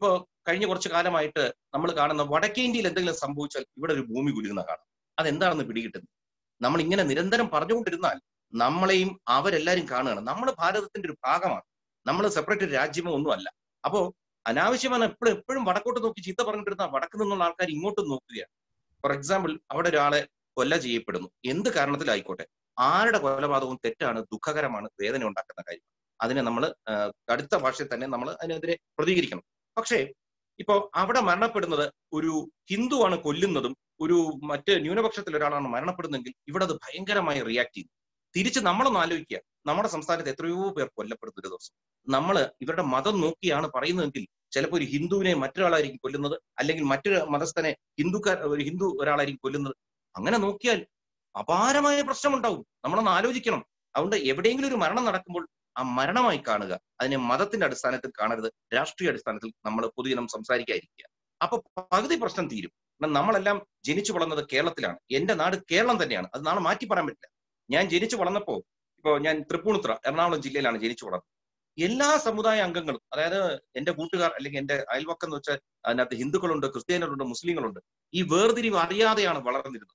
കഴിഞ്ഞ കുറച്ച് കാലമായിട്ട് നമ്മൾ കാണുന്ന വടക്കേ ഇന്ത്യയിൽ എന്തെങ്കിലും സംഭവിച്ചാൽ ഇവിടെ ഒരു ഭൂമി കുലുങ്ങുന്ന കാണാം അതെന്താണെന്ന് പിടികിട്ടുന്നത് നമ്മൾ ഇങ്ങനെ നിരന്തരം പറഞ്ഞുകൊണ്ടിരുന്നാൽ നമ്മളെയും അവരെല്ലാരും കാണുകയാണ് നമ്മൾ ഭാരതത്തിന്റെ ഒരു ഭാഗമാണ് നമ്മൾ സെപ്പറേറ്റ് ഒരു രാജ്യമോ ഒന്നുമല്ല അപ്പോ അനാവശ്യമാണ് എപ്പോഴും എപ്പോഴും വടക്കോട്ട് നോക്കി ചീത്ത പറഞ്ഞിട്ടിരുന്ന വടക്ക് നിന്നുള്ള ആൾക്കാർ ഇങ്ങോട്ടും നോക്കുകയാണ് ഫോർ എക്സാമ്പിൾ അവിടെ ഒരാളെ കൊല്ല ചെയ്യപ്പെടുന്നു എന്ത് കാരണത്തിലായിക്കോട്ടെ ആരുടെ കൊലപാതകവും തെറ്റാണ് ദുഃഖകരമാണ് വേദന ഉണ്ടാക്കുന്ന കാര്യം അതിനെ നമ്മൾ അടുത്ത ഭാഷയിൽ തന്നെ നമ്മൾ അതിനെതിരെ പ്രതികരിക്കണം പക്ഷേ ഇപ്പോ അവിടെ മരണപ്പെടുന്നത് ഒരു ഹിന്ദുവാണ് കൊല്ലുന്നതും ഒരു മറ്റ് ന്യൂനപക്ഷത്തിൽ ഒരാളാണ് മരണപ്പെടുന്നതെങ്കിൽ ഇവിടെ അത് ഭയങ്കരമായി റിയാക്ട് ചെയ്യും തിരിച്ച് നമ്മളൊന്ന് ആലോചിക്കുക നമ്മുടെ സംസ്ഥാനത്ത് എത്രയോ പേർ കൊല്ലപ്പെടുന്ന ഒരു ദിവസം നമ്മൾ ഇവരുടെ മതം നോക്കിയാണ് പറയുന്നതെങ്കിൽ ചിലപ്പോൾ ഒരു ഹിന്ദുവിനെ മറ്റൊരാളായിരിക്കും കൊല്ലുന്നത് അല്ലെങ്കിൽ മറ്റൊരു മതസ്ഥനെ ഹിന്ദുക്കാർ ഒരു ഹിന്ദു ഒരാളായിരിക്കും കൊല്ലുന്നത് അങ്ങനെ നോക്കിയാൽ അപാരമായ പ്രശ്നമുണ്ടാവും നമ്മളൊന്ന് ആലോചിക്കണം അതുകൊണ്ട് എവിടെയെങ്കിലും ഒരു മരണം നടക്കുമ്പോൾ ആ മരണമായി കാണുക അതിനെ മതത്തിന്റെ അടിസ്ഥാനത്തിൽ കാണരുത് രാഷ്ട്രീയ അടിസ്ഥാനത്തിൽ നമ്മൾ പൊതുജനം സംസാരിക്കാതിരിക്കുക അപ്പൊ പകുതി പ്രശ്നം തീരും കാരണം നമ്മളെല്ലാം ജനിച്ചു വളർന്നത് കേരളത്തിലാണ് എന്റെ നാട് കേരളം തന്നെയാണ് അത് നാളെ മാറ്റി പറയാൻ പറ്റില്ല ഞാൻ ജനിച്ചു വളർന്നപ്പോ ഇപ്പോ ഞാൻ തൃപ്പൂണിത്തുറ എറണാകുളം ജില്ലയിലാണ് ജനിച്ചു വളർന്നത് എല്ലാ സമുദായ അംഗങ്ങളും അതായത് എന്റെ കൂട്ടുകാർ അല്ലെങ്കിൽ എന്റെ അയൽവക്കം എന്ന് വെച്ചാൽ അതിനകത്ത് ഹിന്ദുക്കളുണ്ട് ക്രിസ്ത്യാനികളുണ്ട് മുസ്ലിങ്ങളുണ്ട് ഈ വേർതിരിവ് അറിയാതെയാണ് വളർന്നിരുന്നത്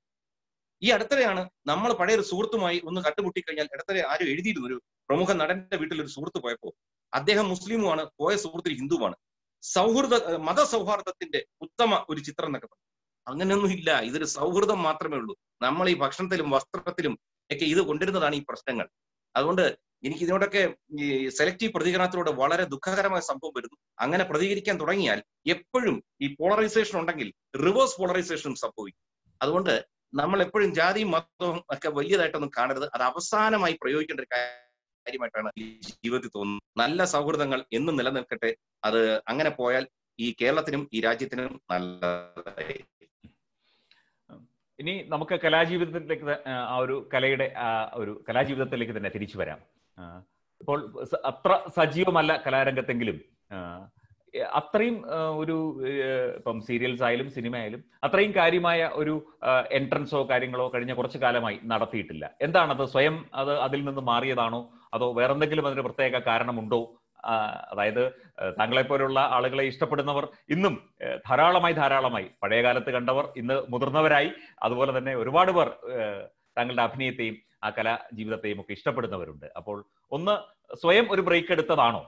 ഈ അടുത്തിടെയാണ് നമ്മൾ പഴയ ഒരു സുഹൃത്തുമായി ഒന്ന് കട്ടുമുട്ടി കഴിഞ്ഞാൽ ഇടത്തരെ ആരും എഴുതിയിരുന്നു ഒരു പ്രമുഖ നടന്റെ വീട്ടിൽ ഒരു സുഹൃത്ത് പോയപ്പോ അദ്ദേഹം മുസ്ലിമുമാണ് പോയ സുഹൃത്തിന് ഹിന്ദുവാണ് സൗഹൃദ മതസൗഹാർദ്ദത്തിന്റെ ഉത്തമ ഒരു ചിത്രം എന്നൊക്കെ പറഞ്ഞു അങ്ങനെയൊന്നും ഇല്ല ഇതൊരു സൗഹൃദം മാത്രമേ ഉള്ളൂ നമ്മൾ ഈ ഭക്ഷണത്തിലും വസ്ത്രത്തിലും ഒക്കെ ഇത് കൊണ്ടിരുന്നതാണ് ഈ പ്രശ്നങ്ങൾ അതുകൊണ്ട് എനിക്ക് ഇതിനോടൊക്കെ ഈ സെലക്റ്റീവ് പ്രതികരണത്തിലൂടെ വളരെ ദുഃഖകരമായ സംഭവം വരുന്നു അങ്ങനെ പ്രതികരിക്കാൻ തുടങ്ങിയാൽ എപ്പോഴും ഈ പോളറൈസേഷൻ ഉണ്ടെങ്കിൽ റിവേഴ്സ് പോളറൈസേഷനും സംഭവിക്കും അതുകൊണ്ട് നമ്മൾ എപ്പോഴും ജാതിയും മതവും ഒക്കെ വലിയതായിട്ടൊന്നും കാണരുത് അത് അവസാനമായി പ്രയോഗിക്കേണ്ട ഒരു കാര്യമായിട്ടാണ് ഈ ജീവിതത്തിൽ തോന്നുന്നത് നല്ല സൗഹൃദങ്ങൾ എന്നും നിലനിൽക്കട്ടെ അത് അങ്ങനെ പോയാൽ ഈ കേരളത്തിനും ഈ രാജ്യത്തിനും നല്ലതായി ഇനി നമുക്ക് കലാജീവിതത്തിലേക്ക് ത- ആ ഒരു കലയുടെ ആ ഒരു കലാജീവിതത്തിലേക്ക് തന്നെ തിരിച്ചു വരാം ആ, ഇപ്പോൾ സ- അത്ര സജീവമല്ല കലാരംഗത്തെങ്കിലും ആ, എ- അത്രയും ആ, ഒരു ഏ, ഇപ്പം സീരിയൽസ് ആയാലും സിനിമ ആയാലും അത്രയും കാര്യമായ ഒരു എൻട്രൻസോ കാര്യങ്ങളോ കഴിഞ്ഞ കുറച്ചു കാലമായി നടത്തിയിട്ടില്ല എന്താണത് സ്വയം അത് അതിൽ നിന്ന് മാറിയതാണോ അതോ വേറെന്തെങ്കിലും അതിന് പ്രത്യേക കാരണമുണ്ടോ ആ, അതായത് ഏഹ്, താങ്കളെപ്പോലുള്ള ആളുകളെ ഇഷ്ടപ്പെടുന്നവർ ഇന്നും ഏഹ്, ധാരാളമായി ധാരാളമായി പഴയ കാലത്ത് കണ്ടവർ ഇന്ന് മുതിർന്നവരായി അതുപോലെ തന്നെ ഒരുപാട് പേർ ഏഹ്, താങ്കളുടെ അഭിനയത്തെയും ആ കലാ ജീവിതത്തെയും ഒക്കെ ഇഷ്ടപ്പെടുന്നവരുണ്ട് അപ്പോൾ ഒന്ന് സ്വയം ഒരു ബ്രേക്ക് എടുത്തതാണോ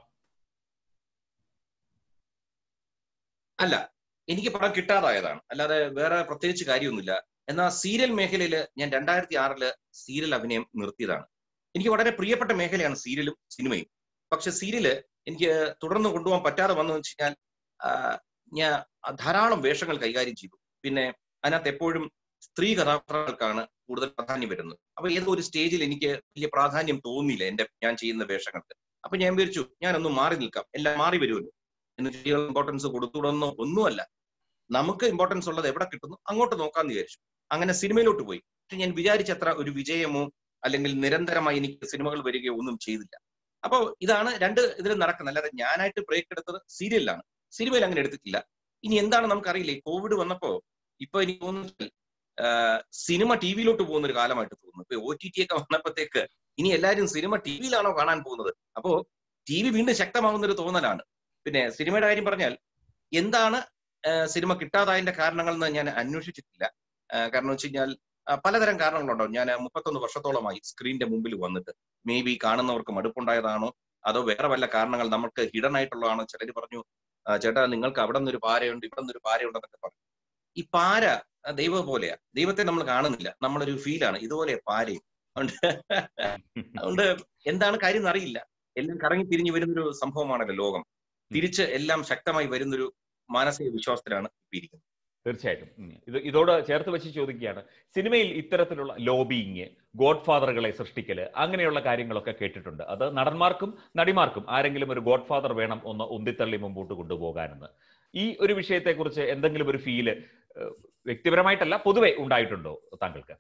അല്ല എനിക്ക് പണം കിട്ടാതായതാണ് അല്ലാതെ വേറെ പ്രത്യേകിച്ച് കാര്യമൊന്നുമില്ല എന്നാൽ സീരിയൽ മേഖലയിൽ ഞാൻ രണ്ടായിരത്തി ആറില് സീരിയൽ അഭിനയം നിർത്തിയതാണ് എനിക്ക് വളരെ പ്രിയപ്പെട്ട മേഖലയാണ് സീരിയലും സിനിമയും പക്ഷെ സീരിയല് എനിക്ക് തുടർന്ന് കൊണ്ടുപോകാൻ പറ്റാതെ വന്നു വെച്ച് കഴിഞ്ഞാൽ ആ, ഞാൻ ധാരാളം വേഷങ്ങൾ കൈകാര്യം ചെയ്തു പിന്നെ അതിനകത്ത് എപ്പോഴും സ്ത്രീ കഥാപാത്രങ്ങൾക്കാണ് കൂടുതൽ പ്രാധാന്യം വരുന്നത് അപ്പൊ ഏതോ ഒരു സ്റ്റേജിൽ എനിക്ക് വലിയ പ്രാധാന്യം തോന്നിയില്ല എന്റെ ഞാൻ ചെയ്യുന്ന വേഷങ്ങൾക്ക് അപ്പൊ ഞാൻ വിചാരിച്ചു ഞാനൊന്ന് മാറി നിൽക്കാം എല്ലാം മാറി വരുമല്ലോ എന്ന് സ്ത്രീകൾ ഇമ്പോർട്ടൻസ് കൊടുത്തുവിടുന്നോ ഒന്നുമല്ല നമുക്ക് ഇമ്പോർട്ടൻസ് ഉള്ളത് എവിടെ കിട്ടുന്നു അങ്ങോട്ട് നോക്കാന്ന് വിചാരിച്ചു അങ്ങനെ സിനിമയിലോട്ട് പോയി പക്ഷെ ഞാൻ വിചാരിച്ചത്ര ഒരു വിജയമോ അല്ലെങ്കിൽ നിരന്തരമായി എനിക്ക് സിനിമകൾ വരികയോ ഒന്നും ചെയ്തില്ല അപ്പോ ഇതാണ് രണ്ട് ഇതിൽ നടക്കുന്നത് അല്ലാതെ ഞാനായിട്ട് ബ്രേക്ക് എടുത്തത് സീരിയലിലാണ് സിനിമയിൽ അങ്ങനെ എടുത്തിട്ടില്ല ഇനി എന്താണ് നമുക്കറിയില്ല ഈ കോവിഡ് വന്നപ്പോ ഇപ്പൊ എനിക്ക് തോന്നുന്നു സിനിമ ടി വിയിലോട്ട് പോകുന്ന ഒരു കാലമായിട്ട് തോന്നുന്നു ഇപ്പൊ ഒ ടി ടി ഒക്കെ വന്നപ്പോഴത്തേക്ക് ഇനി എല്ലാവരും സിനിമ ടി വിയിലാണോ കാണാൻ പോകുന്നത് അപ്പോ ടി വി വീണ്ടും ശക്തമാകുന്ന ഒരു തോന്നലാണ് പിന്നെ സിനിമയുടെ കാര്യം പറഞ്ഞാൽ എന്താണ് ആഹ് സിനിമ കിട്ടാതായതിന്റെ കാരണങ്ങൾ എന്ന് ഞാൻ അന്വേഷിച്ചിട്ടില്ല ആഹ് കാരണം വെച്ച് കഴിഞ്ഞാൽ ആഹ് പലതരം കാരണങ്ങളുണ്ടാവും ഞാൻ മുപ്പത്തൊന്ന് വർഷത്തോളമായി സ്ക്രീനിന്റെ മുമ്പിൽ വന്നിട്ട് മേ ബി കാണുന്നവർക്ക് മടുപ്പുണ്ടായതാണോ അതോ വേറെ വല്ല കാരണങ്ങൾ നമുക്ക് ഹിഡൻ ആയിട്ടുള്ളതാണോ ചിലർ പറഞ്ഞു "ആ, ചേട്ടാ നിങ്ങൾക്ക് അവിടെ നിന്നൊരു പാരയുണ്ട് ഇവിടെ നിന്നൊരു പാരയുണ്ടെന്നൊക്കെ പറഞ്ഞു ഈ പാര ആ, ദൈവം പോലെയാ ദൈവത്തെ നമ്മൾ കാണുന്നില്ല നമ്മളൊരു ഫീലാണ് ഇതുപോലെ പാരയും അതുകൊണ്ട് അതുകൊണ്ട് എന്താണ് കാര്യം എന്നറിയില്ല എല്ലാം കറങ്ങി തിരിഞ്ഞു വരുന്നൊരു സംഭവമാണല്ലോ ലോകം തിരിച്ച് എല്ലാം ശക്തമായി വരുന്നൊരു മാനസിക വിശ്വാസത്തിലാണ് ഇപ്പൊ ഇരിക്കുന്നത് തീർച്ചയായിട്ടും ഉം. ഇത് ഇതോട് ചേർത്ത് വെച്ച് ചോദിക്കുകയാണ് സിനിമയിൽ ഇത്തരത്തിലുള്ള ലോബിയിങ് ഗോഡ് ഫാദറുകളെ സൃഷ്ടിക്കല് അങ്ങനെയുള്ള കാര്യങ്ങളൊക്കെ കേട്ടിട്ടുണ്ട് അത് നടന്മാർക്കും നടിമാർക്കും ആരെങ്കിലും ഒരു ഗോഡ് ഫാദർ വേണം ഒന്ന് ഉന്തിത്തള്ളി മുമ്പോട്ട് കൊണ്ടുപോകാനെന്ന് ഈ ഒരു വിഷയത്തെക്കുറിച്ച് എന്തെങ്കിലും ഒരു ഫീല് ഏഹ്, വ്യക്തിപരമായിട്ടല്ല പൊതുവെ ഉണ്ടായിട്ടുണ്ടോ താങ്കൾക്ക്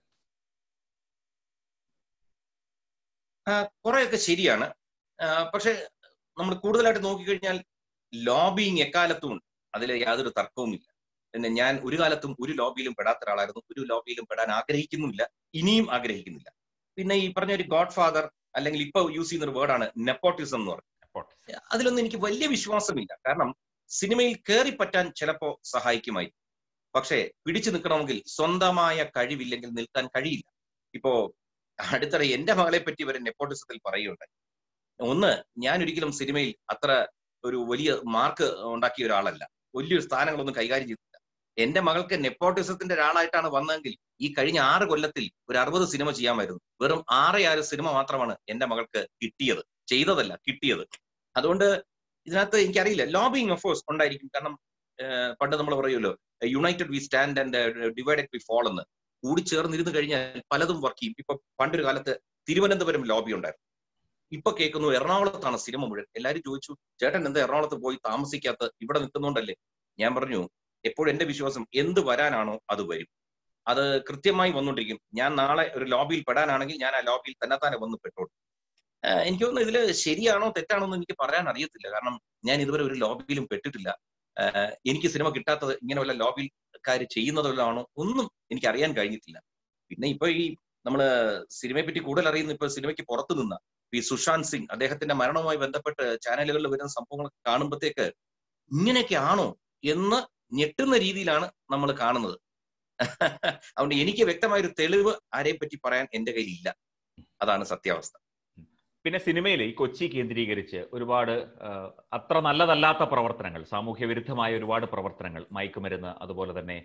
കുറെയൊക്കെ ശരിയാണ് ആ, പക്ഷെ നമ്മൾ കൂടുതലായിട്ട് നോക്കിക്കഴിഞ്ഞാൽ ലോബിങ് എക്കാലത്തും ഉണ്ട് അതിൽ യാതൊരു തർക്കവുമില്ല പിന്നെ ഞാൻ ഒരു കാലത്തും ഒരു ലോബിയിലും പെടാത്ത ഒരാളായിരുന്നു ഒരു ലോബിയിലും പെടാൻ ആഗ്രഹിക്കുന്നുമില്ല ഇനിയും ആഗ്രഹിക്കുന്നില്ല പിന്നെ ഈ പറഞ്ഞ ഒരു ഗോഡ് ഫാദർ അല്ലെങ്കിൽ ഇപ്പൊ യൂസ് ചെയ്യുന്ന ഒരു വേർഡാണ് നെപ്പോട്ടിസം എന്ന് പറയുന്നത് അതിലൊന്നും എനിക്ക് വലിയ വിശ്വാസമില്ല കാരണം സിനിമയിൽ കയറി പറ്റാൻ ചിലപ്പോ സഹായിക്കുമായി പക്ഷേ പിടിച്ചു നിൽക്കണമെങ്കിൽ സ്വന്തമായ കഴിവില്ലെങ്കിൽ നിൽക്കാൻ കഴിയില്ല ഇപ്പോ അടുത്തിടെ എന്റെ മകളെ പറ്റി ഇവരെ നെപ്പോട്ടിസത്തിൽ പറയുകയുണ്ടായി ഒന്ന് ഞാൻ ഒരിക്കലും സിനിമയിൽ അത്ര ഒരു വലിയ മാർക്ക് ഉണ്ടാക്കിയ ഒരാളല്ല വലിയൊരു സ്ഥാനങ്ങളൊന്നും കൈകാര്യം ചെയ്തില്ല എന്റെ മകൾക്ക് നെപ്പോട്ടിസത്തിന്റെ ഒരാളായിട്ടാണ് വന്നതെങ്കിൽ ഈ കഴിഞ്ഞ ആറ് കൊല്ലത്തിൽ ഒരു അറുപത് സിനിമ ചെയ്യാമായിരുന്നു വെറും ആറേ ആറ് സിനിമ മാത്രമാണ് എന്റെ മകൾക്ക് കിട്ടിയത് ചെയ്തതല്ല കിട്ടിയത് അതുകൊണ്ട് ഇതിനകത്ത് എനിക്കറിയില്ല ലോബിങ് ഓഫ് കോഴ്സ് ഉണ്ടായിരിക്കും കാരണം പണ്ട് നമ്മൾ പറയുമല്ലോ united we stand and divided we fall എന്ന് കൂടി ചേർന്നിരുന്ന് കഴിഞ്ഞാൽ പലതും വർക്ക് ചെയ്യും ഇപ്പൊ പണ്ടൊരു കാലത്ത് തിരുവനന്തപുരം ലോബി ഉണ്ടായിരുന്നു ഇപ്പൊ കേൾക്കുന്നു എറണാകുളത്താണ് സിനിമ മുഴുവൻ എല്ലാവരും ചോദിച്ചു ചേട്ടൻ എന്താ എറണാകുളത്ത് പോയി താമസിക്കാത്ത ഇവിടെ നിൽക്കുന്നുണ്ടല്ലേ ഞാൻ പറഞ്ഞു എപ്പോഴും എന്റെ വിശ്വാസം എന്ത് വരാനാണോ അത് വരും അത് കൃത്യമായി വന്നുകൊണ്ടിരിക്കും ഞാൻ നാളെ ഒരു ലോബിയിൽ പെടാനാണെങ്കിൽ ഞാൻ ആ ലോബിയിൽ തന്നെ തന്നെ വന്ന് പെട്ടോളൂ എനിക്ക് തോന്നുന്നു ഇതില് ശരിയാണോ തെറ്റാണോ എന്ന് എനിക്ക് പറയാൻ അറിയത്തില്ല കാരണം ഞാൻ ഇതുവരെ ഒരു ലോബിയിലും പെട്ടിട്ടില്ല എനിക്ക് സിനിമ കിട്ടാത്തത് ഇങ്ങനെ വല്ല ലോബിക്കാർ ചെയ്യുന്നതല്ലാണോ ഒന്നും എനിക്ക് അറിയാൻ കഴിഞ്ഞിട്ടില്ല പിന്നെ ഇപ്പൊ ഈ നമ്മള് സിനിമയെ പറ്റി കൂടുതൽ അറിയുന്ന ഇപ്പൊ സിനിമയ്ക്ക് പുറത്തു നിന്ന ഈ സുശാന്ത് സിംഗ് അദ്ദേഹത്തിന്റെ മരണവുമായി ബന്ധപ്പെട്ട് ചാനലുകളിൽ വരുന്ന സംഭവങ്ങൾ കാണുമ്പോഴത്തേക്ക് ഇങ്ങനെയൊക്കെ ആണോ എന്ന് ഞെട്ടുന്ന രീതിയിലാണ് നമ്മൾ കാണുന്നത് അതുകൊണ്ട് എനിക്ക് വ്യക്തമായ ഒരു തെളിവ് ആരെയും പറ്റി പറയാൻ എന്റെ കയ്യിൽ ഇല്ല അതാണ് സത്യാവസ്ഥ പിന്നെ സിനിമയിൽ ഈ കൊച്ചി കേന്ദ്രീകരിച്ച് ഒരുപാട് അത്ര നല്ലതല്ലാത്ത പ്രവർത്തനങ്ങൾ സാമൂഹ്യ വിരുദ്ധമായ ഒരുപാട് പ്രവർത്തനങ്ങൾ മയക്കുമരുന്ന് അതുപോലെ തന്നെ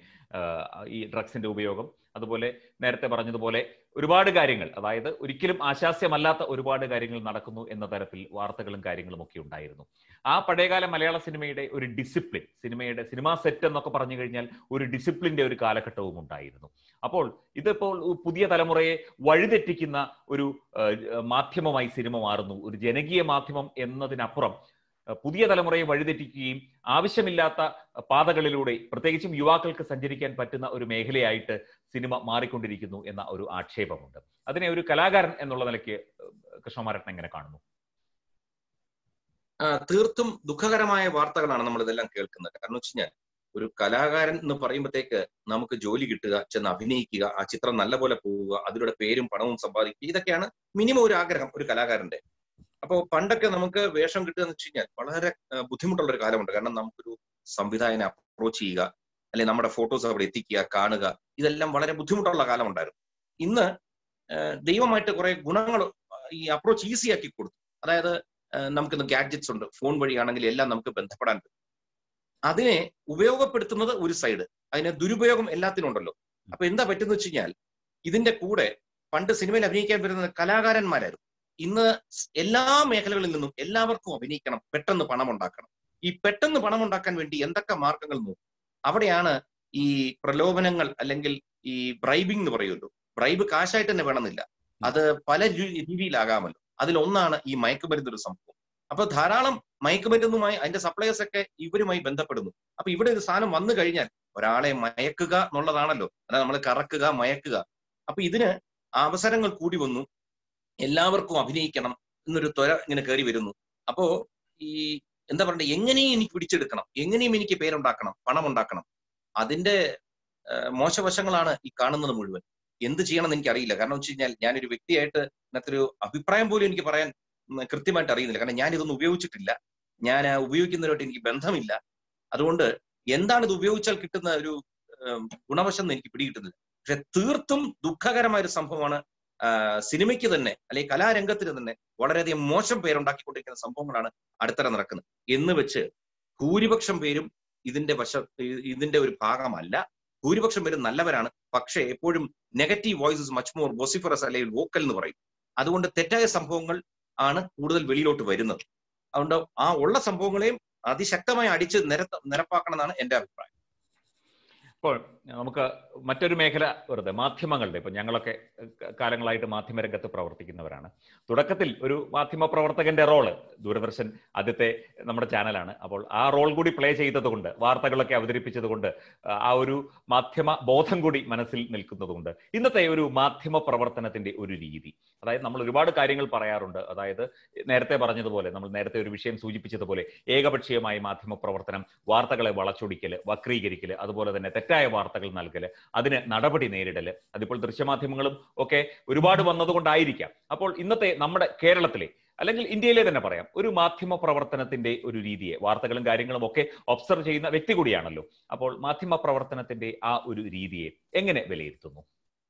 ഈ ഡ്രഗ്സിന്റെ ഉപയോഗം അതുപോലെ നേരത്തെ പറഞ്ഞതുപോലെ ഒരുപാട് കാര്യങ്ങൾ അതായത് ഒരിക്കലും ആശാസ്യമല്ലാത്ത ഒരുപാട് കാര്യങ്ങൾ നടക്കുന്നു എന്ന തരത്തിൽ വാർത്തകളും കാര്യങ്ങളും ഒക്കെ ഉണ്ടായിരുന്നു ആ പഴയകാല മലയാള സിനിമയുടെ ഒരു ഡിസിപ്ലിൻ സിനിമയുടെ സിനിമാ സെറ്റ് എന്നൊക്കെ പറഞ്ഞു കഴിഞ്ഞാൽ ഒരു ഡിസിപ്ലിന്റെ ഒരു കാലഘട്ടവും ഉണ്ടായിരുന്നു അപ്പോൾ ഇതിപ്പോൾ പുതിയ തലമുറയെ വഴിതെറ്റിക്കുന്ന ഒരു മാധ്യമമായി സിനിമ മാറുന്നു ഒരു ജനകീയ മാധ്യമം എന്നതിനപ്പുറം പുതിയ തലമുറയെ വഴിതെറ്റിക്കുകയും ആവശ്യമില്ലാത്ത പാതകളിലൂടെ പ്രത്യേകിച്ചും യുവാക്കൾക്ക് സഞ്ചരിക്കാൻ പറ്റുന്ന ഒരു മേഖലയായിട്ട് സിനിമ മാറിക്കൊണ്ടിരിക്കുന്നു എന്ന ഒരു ആക്ഷേപമുണ്ട് അതിനെ ഒരു കലാകാരൻ എന്നുള്ള നിലയ്ക്ക് കൃഷ്ണമാരട്ടൻ എങ്ങനെ കാണുന്നു തീർത്തും ദുഃഖകരമായ വാർത്തകളാണ് നമ്മൾ ഇതെല്ലാം കേൾക്കുന്നത് കാരണം വെച്ച് കഴിഞ്ഞാൽ ഒരു കലാകാരൻ എന്ന് പറയുമ്പോഴത്തേക്ക് നമുക്ക് ജോലി കിട്ടുക ചെന്ന് അഭിനയിക്കുക ആ ചിത്രം നല്ലപോലെ പോവുക അതിലൂടെ പേരും പണവും സമ്പാദിക്കുക ഇതൊക്കെയാണ് മിനിമം ഒരു ആഗ്രഹം ഒരു കലാകാരന്റെ അപ്പോ പണ്ടൊക്കെ നമുക്ക് വേഷം കിട്ടുക എന്ന് വെച്ച് കഴിഞ്ഞാൽ വളരെ ബുദ്ധിമുട്ടുള്ള ഒരു കാലമുണ്ട് കാരണം നമുക്കൊരു സംവിധായകനെ അപ്രോച്ച് ചെയ്യുക അല്ലെങ്കിൽ നമ്മുടെ ഫോട്ടോസ് അവിടെ എത്തിക്കുക കാണുക ഇതെല്ലാം വളരെ ബുദ്ധിമുട്ടുള്ള കാലമുണ്ടായിരുന്നു ഇന്ന് ദൈവമായിട്ട് കുറെ ഗുണങ്ങൾ ഈ അപ്രോച്ച് ഈസി ആക്കി കൊടുത്തു അതായത് നമുക്കിന്ന് ഗാഡ്ജറ്റ്സ് ഉണ്ട് ഫോൺ വഴിയാണെങ്കിൽ എല്ലാം നമുക്ക് ബന്ധപ്പെടാൻ പറ്റും അതിനെ ഉപയോഗപ്പെടുത്തുന്നത് ഒരു സൈഡ് അതിനെ ദുരുപയോഗം എല്ലാത്തിനും ഉണ്ടല്ലോ അപ്പൊ എന്താ പറ്റുന്ന വെച്ച് കഴിഞ്ഞാൽ ഇതിന്റെ കൂടെ പണ്ട് സിനിമയിൽ അഭിനയിക്കാൻ വരുന്നത് കലാകാരന്മാരായിരുന്നു ഇന്ന് എല്ലാ മേഖലകളിൽ നിന്നും എല്ലാവർക്കും അഭിനയിക്കണം പെട്ടെന്ന് പണം ഉണ്ടാക്കണം ഈ പെട്ടെന്ന് പണം ഉണ്ടാക്കാൻ വേണ്ടി എന്തൊക്കെ മാർഗങ്ങൾ നോക്കും അവിടെയാണ് ഈ പ്രലോഭനങ്ങൾ അല്ലെങ്കിൽ ഈ ബ്രൈബിംഗ് എന്ന് പറയുമല്ലോ ബ്രൈബ് കാശായിട്ട് തന്നെ വേണമെന്നില്ല അത് പല രീതിയിലാകാമല്ലോ അതിലൊന്നാണ് ഈ മയക്കുമരുന്ന് ഒരു സംഭവം അപ്പൊ ധാരാളം മയക്കുമരുന്നുമായി അതിന്റെ സപ്ലയേഴ്സ് ഒക്കെ ഇവരുമായി ബന്ധപ്പെടുന്നു അപ്പൊ ഇവിടെ ഒരു സാധനം വന്നു കഴിഞ്ഞാൽ ഒരാളെ മയക്കുക എന്നുള്ളതാണല്ലോ അതായത് നമ്മൾ കറക്കുക മയക്കുക അപ്പൊ ഇതിന് അവസരങ്ങൾ കൂടി വന്നു എല്ലാവർക്കും അഭിനയിക്കണം എന്നൊരു ത്വര ഇങ്ങനെ കയറി വരുന്നു അപ്പോ ഈ എന്താ പറയണ്ടേ എങ്ങനെയും എനിക്ക് പിടിച്ചെടുക്കണം എങ്ങനെയും എനിക്ക് പേരുണ്ടാക്കണം പണം ഉണ്ടാക്കണം അതിന്റെ മോശവശങ്ങളാണ് ഈ കാണുന്നത് മുഴുവൻ എന്ത് ചെയ്യണമെന്ന് എനിക്ക് അറിയില്ല കാരണം വെച്ച് കഴിഞ്ഞാൽ ഞാനൊരു വ്യക്തിയായിട്ട് ഇന്നത്തെ ഒരു അഭിപ്രായം പോലും എനിക്ക് പറയാൻ കൃത്യമായിട്ട് അറിയുന്നില്ല കാരണം ഞാൻ ഇതൊന്നും ഉപയോഗിച്ചിട്ടില്ല ഞാൻ ഉപയോഗിക്കുന്നവരുമായിട്ട് എനിക്ക് ബന്ധമില്ല അതുകൊണ്ട് എന്താണ് ഇത് ഉപയോഗിച്ചാൽ കിട്ടുന്ന ഒരു ഗുണവശം എന്ന് എനിക്ക് പിടികിട്ടുന്നില്ല പക്ഷെ തീർത്തും ദുഃഖകരമായ ഒരു സംഭവമാണ് സിനിമയ്ക്ക് തന്നെ അല്ലെങ്കിൽ കലാരംഗത്തിന് തന്നെ വളരെയധികം മോശം പേരുണ്ടാക്കിക്കൊണ്ടിരിക്കുന്ന സംഭവങ്ങളാണ് അടുത്തിടെ നടക്കുന്നത് എന്ന് വെച്ച് ഭൂരിപക്ഷം പേരും ഇതിന്റെ വശ ഇതിന്റെ ഒരു ഭാഗമല്ല ഭൂരിപക്ഷം പേരും നല്ലവരാണ് പക്ഷേ എപ്പോഴും negative voices much more vociferous അല്ലെങ്കിൽ വോക്കൽ എന്ന് പറയും അതുകൊണ്ട് തെറ്റായ സംഭവങ്ങൾ ആണ് കൂടുതൽ വെളിയിലോട്ട് വരുന്നത് അതുകൊണ്ട് ആ ഉള്ള സംഭവങ്ങളെയും അതിശക്തമായി അടിച്ച് നിരത്ത നിരപ്പാക്കണം എന്നാണ് എന്റെ അഭിപ്രായം ഇപ്പോൾ നമുക്ക് മറ്റൊരു മേഖല വെറുതെ മാധ്യമങ്ങളുടെ ഇപ്പൊ ഞങ്ങളൊക്കെ കാലങ്ങളായിട്ട് മാധ്യമരംഗത്ത് പ്രവർത്തിക്കുന്നവരാണ് തുടക്കത്തിൽ ഒരു മാധ്യമ പ്രവർത്തകന്റെ റോള് ദൂരദർശൻ ആദ്യത്തെ നമ്മുടെ ചാനലാണ് അപ്പോൾ ആ റോൾ കൂടി പ്ലേ ചെയ്തതുകൊണ്ട് വാർത്തകളൊക്കെ അവതരിപ്പിച്ചതുകൊണ്ട് ആ ഒരു മാധ്യമ ബോധം കൂടി മനസ്സിൽ നിൽക്കുന്നതുകൊണ്ട് ഇന്നത്തെ ഒരു മാധ്യമ പ്രവർത്തനത്തിന്റെ ഒരു രീതി അതായത് നമ്മൾ ഒരുപാട് കാര്യങ്ങൾ പറയാറുണ്ട് അതായത് നേരത്തെ പറഞ്ഞതുപോലെ നമ്മൾ നേരത്തെ ഒരു വിഷയം സൂചിപ്പിച്ചതുപോലെ ഏകപക്ഷീയമായ മാധ്യമ പ്രവർത്തനം വാർത്തകളെ വളച്ചൊടിക്കല് വക്രീകരിക്കല് അതുപോലെ തന്നെ തെറ്റായ വാർത്തകൾ നൽകല് അതിന് നടപടി നേരിടല് അതിപ്പോൾ ദൃശ്യമാധ്യമങ്ങളും ഒക്കെ ഒരുപാട് വന്നതുകൊണ്ടായിരിക്കാം അപ്പോൾ ഇന്നത്തെ നമ്മുടെ കേരളത്തിലെ അല്ലെങ്കിൽ ഇന്ത്യയിലെ തന്നെ പറയാം ഒരു മാധ്യമ പ്രവർത്തനത്തിന്റെ ഒരു രീതിയെ വാർത്തകളും കാര്യങ്ങളും ഒക്കെ ഒബ്സർവ് ചെയ്യുന്ന വ്യക്തി കൂടിയാണല്ലോ അപ്പോൾ മാധ്യമ പ്രവർത്തനത്തിന്റെ ആ ഒരു രീതിയെ എങ്ങനെ വിലയിരുത്തുന്നു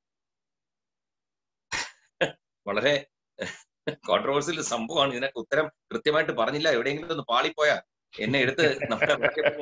വളരെ കോൺട്രവേഴ്സിയൽ സംഭവമാണ് ഇതിനൊക്കെ ഉത്തരം കൃത്യമായിട്ട് പറഞ്ഞില്ല എവിടെയെങ്കിലും ഒന്ന് പാളിപ്പോയാ എന്നെ എടുത്ത് നമ്മുടെ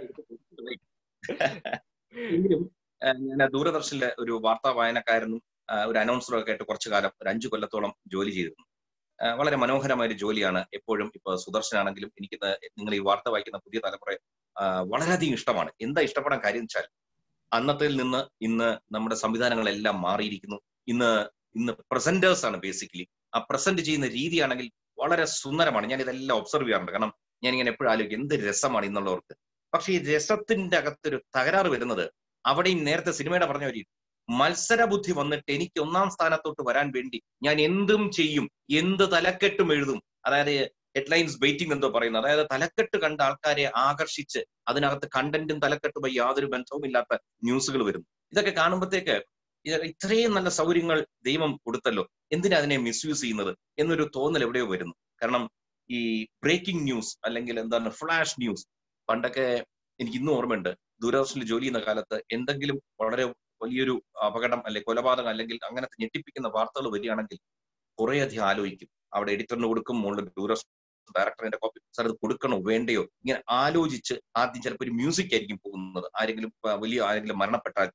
എങ്കിലും ഞാൻ ദൂരദർശനിലെ ഒരു വാർത്താ വായനക്കാരനും ഒരു അനൗൺസറും ഒക്കെ ആയിട്ട് കുറച്ചു കാലം ഒരു അഞ്ചു കൊല്ലത്തോളം ജോലി ചെയ്തിരുന്നു വളരെ മനോഹരമായ ഒരു ജോലിയാണ് എപ്പോഴും ഇപ്പൊ സുദർശനാണെങ്കിലും എനിക്ക് നിങ്ങൾ ഈ വാർത്ത വായിക്കുന്ന പുതിയ തലമുറ വളരെയധികം ഇഷ്ടമാണ് എന്താ ഇഷ്ടപ്പെടാൻ കാര്യം വെച്ചാൽ അന്നത്തിൽ നിന്ന് ഇന്ന് നമ്മുടെ സംവിധാനങ്ങളെല്ലാം മാറിയിരിക്കുന്നു ഇന്ന് ഇന്ന് പ്രസന്റേഴ്സ് ആണ് ബേസിക്കലി ആ പ്രസന്റ് ചെയ്യുന്ന രീതിയാണെങ്കിൽ വളരെ സുന്ദരമാണ് ഞാൻ ഇതെല്ലാം ഒബ്സർവ് ചെയ്യാറുണ്ട് കാരണം ഞാൻ ഇങ്ങനെ എപ്പോഴും ആലോചിക്കും എന്ത് രസമാണ് ഇന്നുള്ളവർക്ക് പക്ഷെ ഈ രസത്തിന്റെ അകത്തൊരു തകരാറ് വരുന്നത് അവിടെയും നേരത്തെ സിനിമയുടെ പറഞ്ഞ ഒരു മത്സര ബുദ്ധി വന്നിട്ട് എനിക്ക് ഒന്നാം സ്ഥാനത്തോട്ട് വരാൻ വേണ്ടി ഞാൻ എന്തും ചെയ്യും എന്ത് തലക്കെട്ടും എഴുതും അതായത് ഹെഡ്ലൈൻസ് വെയിറ്റിംഗ് എന്തോ പറയുന്നത് അതായത് തലക്കെട്ട് കണ്ട ആൾക്കാരെ ആകർഷിച്ച് അതിനകത്ത് കണ്ടന്റും തലക്കെട്ടുമായി യാതൊരു ബന്ധവും ഇല്ലാത്ത ന്യൂസുകൾ വരുന്നു ഇതൊക്കെ കാണുമ്പോഴത്തേക്ക് ഇത്രയും നല്ല സൗകര്യങ്ങൾ ദൈവം കൊടുത്തല്ലോ എന്തിനാ അതിനെ മിസ്യൂസ് ചെയ്യുന്നത് എന്നൊരു തോന്നൽ എവിടെയോ വരുന്നു കാരണം ഈ ബ്രേക്കിംഗ് ന്യൂസ് അല്ലെങ്കിൽ എന്താണ് ഫ്ലാഷ് ന്യൂസ് പണ്ടൊക്കെ എനിക്ക് ഇന്നും ഓർമ്മയുണ്ട് ദൂരദർശനിൽ ജോലി ചെയ്യുന്ന കാലത്ത് എന്തെങ്കിലും വളരെ വലിയൊരു അപകടം അല്ലെങ്കിൽ കൊലപാതകം അല്ലെങ്കിൽ അങ്ങനത്തെ ഞെട്ടിപ്പിക്കുന്ന വാർത്തകൾ വരികയാണെങ്കിൽ കുറേയധികം ആലോചിക്കും അവിടെ എഡിറ്ററിന് കൊടുക്കും മുകളിൽ ദൂരദർശൻ ഡയറക്ടറിന്റെ കോപ്പി സാർ ഇത് കൊടുക്കണോ വേണ്ടയോ ഇങ്ങനെ ആലോചിച്ച് ആദ്യം ചിലപ്പോൾ ഒരു മ്യൂസിക് ആയിരിക്കും പോകുന്നത് ആരെങ്കിലും വലിയ ആരെങ്കിലും മരണപ്പെട്ടാൽ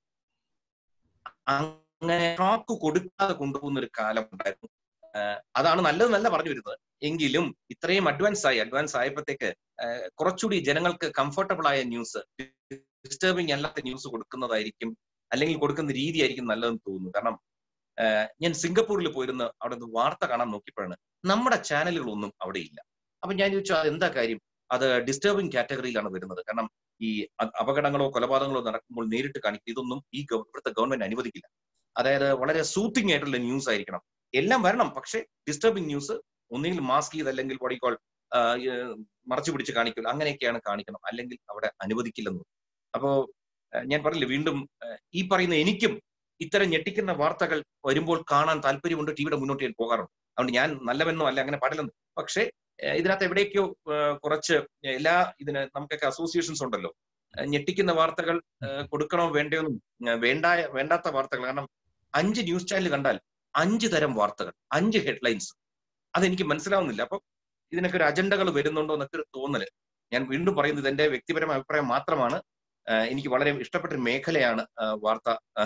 അങ്ങനെ ഷോക്ക് കൊടുക്കാതെ കൊണ്ടുപോകുന്ന ഒരു കാലം ഉണ്ടായിരുന്നു അതാണ് നല്ലതെന്നല്ല പറഞ്ഞു വരുന്നത് എങ്കിലും ഇത്രയും അഡ്വാൻസ് ആയി അഡ്വാൻസ് ആയപ്പോഴത്തേക്ക് കുറച്ചുകൂടി ജനങ്ങൾക്ക് കംഫർട്ടബിൾ ആയ ന്യൂസ് ഡിസ്റ്റർബിങ് അല്ലാത്ത ന്യൂസ് കൊടുക്കുന്നതായിരിക്കും അല്ലെങ്കിൽ കൊടുക്കുന്ന രീതിയായിരിക്കും നല്ലതെന്ന് തോന്നുന്നു കാരണം ഞാൻ സിംഗപ്പൂരിൽ പോയിരുന്ന അവിടെ നിന്ന് വാർത്ത കാണാൻ നോക്കിയപ്പോഴാണ് നമ്മുടെ ചാനലുകളൊന്നും അവിടെ ഇല്ല അപ്പൊ ഞാൻ ചോദിച്ചു അത് എന്താ കാര്യം അത് ഡിസ്റ്റർബിങ് കാറ്റഗറിയിലാണ് വരുന്നത് കാരണം ഈ അപകടങ്ങളോ കൊലപാതകങ്ങളോ നടക്കുമ്പോൾ നേരിട്ട് കാണിക്കുക ഇതൊന്നും ഈ ഇവിടുത്തെ ഗവൺമെന്റ് അനുവദിക്കില്ല അതായത് വളരെ സൂത്തിങ് ആയിട്ടുള്ള ന്യൂസ് ആയിരിക്കണം എല്ലാം വരണം പക്ഷെ ഡിസ്റ്റർബിങ് ന്യൂസ് ഒന്നുകിൽ മാസ്ക് ചെയ്ത് അല്ലെങ്കിൽ ബോഡിക്കോൾ മറച്ചു പിടിച്ച് കാണിക്കില്ല അങ്ങനെയൊക്കെയാണ് കാണിക്കണം അല്ലെങ്കിൽ അവിടെ അനുവദിക്കില്ലെന്ന് അപ്പോ ഞാൻ പറഞ്ഞില്ലേ വീണ്ടും ഈ പറയുന്ന എനിക്കും ഇത്തരം ഞെട്ടിക്കുന്ന വാർത്തകൾ വരുമ്പോൾ കാണാൻ താല്പര്യമുണ്ട് ടിവിയുടെ മുന്നോട്ട് ഞാൻ പോകാറുണ്ട് അതുകൊണ്ട് ഞാൻ നല്ലവെന്നോ അല്ല അങ്ങനെ പാടില്ലെന്ന് പക്ഷേ ഇതിനകത്ത് എവിടേക്കോ കുറച്ച് എല്ലാ ഇതിന് നമുക്കൊക്കെ അസോസിയേഷൻസ് ഉണ്ടല്ലോ ഞെട്ടിക്കുന്ന വാർത്തകൾ കൊടുക്കണോ വേണ്ടയോന്നും വേണ്ട വേണ്ടാത്ത വാർത്തകൾ കാരണം അഞ്ച് ന്യൂസ് ചാനൽ കണ്ടാൽ അഞ്ച് തരം വാർത്തകൾ അഞ്ച് ഹെഡ്ലൈൻസ് അതെനിക്ക് മനസ്സിലാവുന്നില്ല അപ്പൊ ഇതിനൊക്കെ ഒരു അജണ്ടകൾ വരുന്നുണ്ടോ എന്നൊക്കെ ഒരു തോന്നല് ഞാൻ വീണ്ടും പറയുന്നത് എന്റെ വ്യക്തിപരമായ അഭിപ്രായം മാത്രമാണ് എനിക്ക് വളരെ ഇഷ്ടപ്പെട്ട ഒരു മേഖലയാണ് വാർത്ത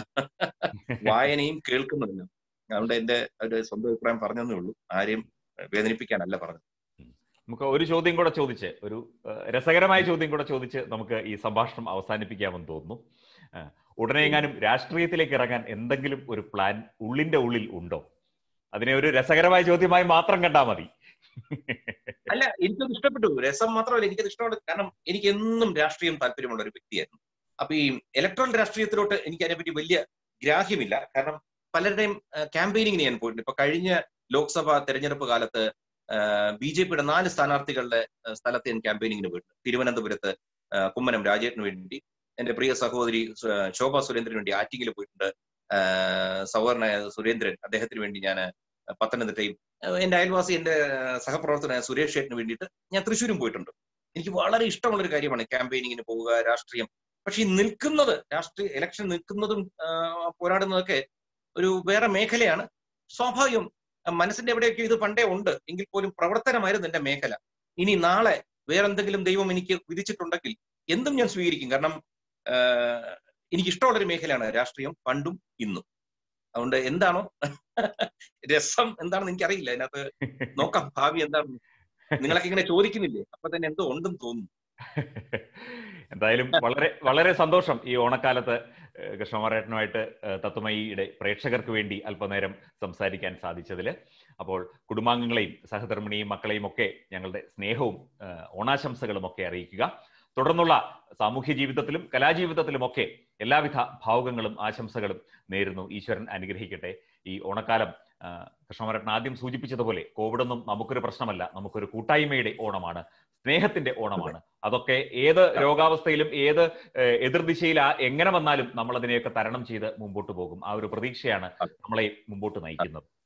വായനയും കേൾക്കുന്നതെല്ലാം അതുകൊണ്ട് എന്റെ ഒരു സ്വന്തം അഭിപ്രായം പറഞ്ഞതേ ഉള്ളൂ ആരെയും വേദനിപ്പിക്കാനല്ല പറഞ്ഞത് നമുക്ക് ഒരു ചോദ്യം കൂടെ ചോദിച്ച് ഒരു രസകരമായ ചോദ്യം കൂടെ ചോദിച്ച് നമുക്ക് ഈ സംഭാഷണം അവസാനിപ്പിക്കാമെന്ന് തോന്നുന്നു ഉടനെ എങ്ങാനും രാഷ്ട്രീയത്തിലേക്ക് ഇറങ്ങാൻ എന്തെങ്കിലും ഒരു പ്ലാൻ ഉള്ളിന്റെ ഉള്ളിൽ ഉണ്ടോ അതിനെ ഒരു രസകരമായ ചോദ്യമായി മാത്രം കണ്ടാൽ മതി അല്ല എനിക്കത് ഇഷ്ടപ്പെട്ടു രസം മാത്രമല്ല എനിക്കത് ഇഷ്ടമാണ് കാരണം എനിക്ക് എന്നും രാഷ്ട്രീയം താല്പര്യമുള്ള ഒരു വ്യക്തിയായിരുന്നു അപ്പൊ ഈ ഇലക്ട്രൽ രാഷ്ട്രീയത്തിലോട്ട് എനിക്ക് അതിനെപ്പറ്റി വലിയ ഗ്രാഹ്യമില്ല കാരണം പലരുടെയും ക്യാമ്പയിനിങ്ങിന് ഞാൻ പോയിട്ടുണ്ട് ഇപ്പൊ കഴിഞ്ഞ ലോക്സഭാ തെരഞ്ഞെടുപ്പ് കാലത്ത് ബി ജെ പിയുടെ നാല് സ്ഥാനാർത്ഥികളുടെ സ്ഥലത്ത് ഞാൻ ക്യാമ്പയിനിങ്ങിന് പോയിട്ടുണ്ട് തിരുവനന്തപുരത്ത് കുമ്മനം രാജേട്ടിന് വേണ്ടി എന്റെ പ്രിയ സഹോദരി ശോഭ സുരേന്ദ്രന് വേണ്ടി ആറ്റിങ്ങിൽ പോയിട്ടുണ്ട് സവർണ സുരേന്ദ്രൻ അദ്ദേഹത്തിന് വേണ്ടി ഞാൻ പത്തനംതിട്ടയും എന്റെ അയൽവാസി എന്റെ സഹപ്രവർത്തന സുരേഷ് ഷേട്ടിന് വേണ്ടിയിട്ട് ഞാൻ തൃശ്ശൂരും പോയിട്ടുണ്ട് എനിക്ക് വളരെ ഇഷ്ടമുള്ള ഒരു കാര്യമാണ് ക്യാമ്പയിനിങ്ങിന് പോവുക രാഷ്ട്രീയം പക്ഷെ ഈ നിൽക്കുന്നത് രാഷ്ട്രീയ ഇലക്ഷൻ നിൽക്കുന്നതും പോരാടുന്നതൊക്കെ ഒരു വേറെ മേഖലയാണ് സ്വാഭാവികം മനസ്സിന്റെ എവിടെയൊക്കെ ഇത് പണ്ടേ ഉണ്ട് എങ്കിൽ പോലും പ്രവർത്തനമായിരുന്നു എന്റെ മേഖല ഇനി നാളെ വേറെന്തെങ്കിലും ദൈവം എനിക്ക് വിധിച്ചിട്ടുണ്ടെങ്കിൽ എന്തും ഞാൻ സ്വീകരിക്കും കാരണം എനിക്ക് ഇഷ്ടമുള്ള ഒരു മേഖലയാണ് രാഷ്ട്രീയം പണ്ടും ഇന്നും അതുകൊണ്ട് എന്താണോ രസം എന്താണെന്ന് എനിക്കറിയില്ല അതിനകത്ത് നോക്കാം ഭാവി എന്താണ് നിങ്ങളൊക്കെ ഇങ്ങനെ ചോദിക്കുന്നില്ലേ അപ്പൊ തന്നെ എന്തോ ഉണ്ടെന്ന് തോന്നുന്നു എന്തായാലും വളരെ വളരെ സന്തോഷം ഈ ഓണക്കാലത്ത് കൃഷ്ണകുമാരേട്ടനുമായിട്ട് തത്വമയിയുടെ പ്രേക്ഷകർക്ക് വേണ്ടി അല്പനേരം സംസാരിക്കാൻ സാധിച്ചതിൽ അപ്പോൾ കുടുംബാംഗങ്ങളെയും സഹധർമ്മിണിയും മക്കളെയും ഒക്കെ ഞങ്ങളുടെ സ്നേഹവും ഓണാശംസകളും ഒക്കെ അറിയിക്കുക തുടർന്നുള്ള സാമൂഹ്യ ജീവിതത്തിലും കലാജീവിതത്തിലുമൊക്കെ എല്ലാവിധ ഭാവുകങ്ങളും ആശംസകളും നേരുന്നു ഈശ്വരൻ അനുഗ്രഹിക്കട്ടെ ഈ ഓണക്കാലം കൃഷ്ണമരട്ടൻ ആദ്യം സൂചിപ്പിച്ചതുപോലെ കോവിഡൊന്നും നമുക്കൊരു പ്രശ്നമല്ല നമുക്കൊരു കൂട്ടായ്മയുടെ ഓണമാണ് സ്നേഹത്തിന്റെ ഓണമാണ് അതൊക്കെ ഏത് രോഗാവസ്ഥയിലും ഏത് എതിർദിശയിൽ എങ്ങനെ വന്നാലും നമ്മൾ അതിനെയൊക്കെ തരണം ചെയ്ത് മുമ്പോട്ട് പോകും ആ ഒരു പ്രതീക്ഷയാണ് നമ്മളെ മുമ്പോട്ട് നയിക്കുന്നത്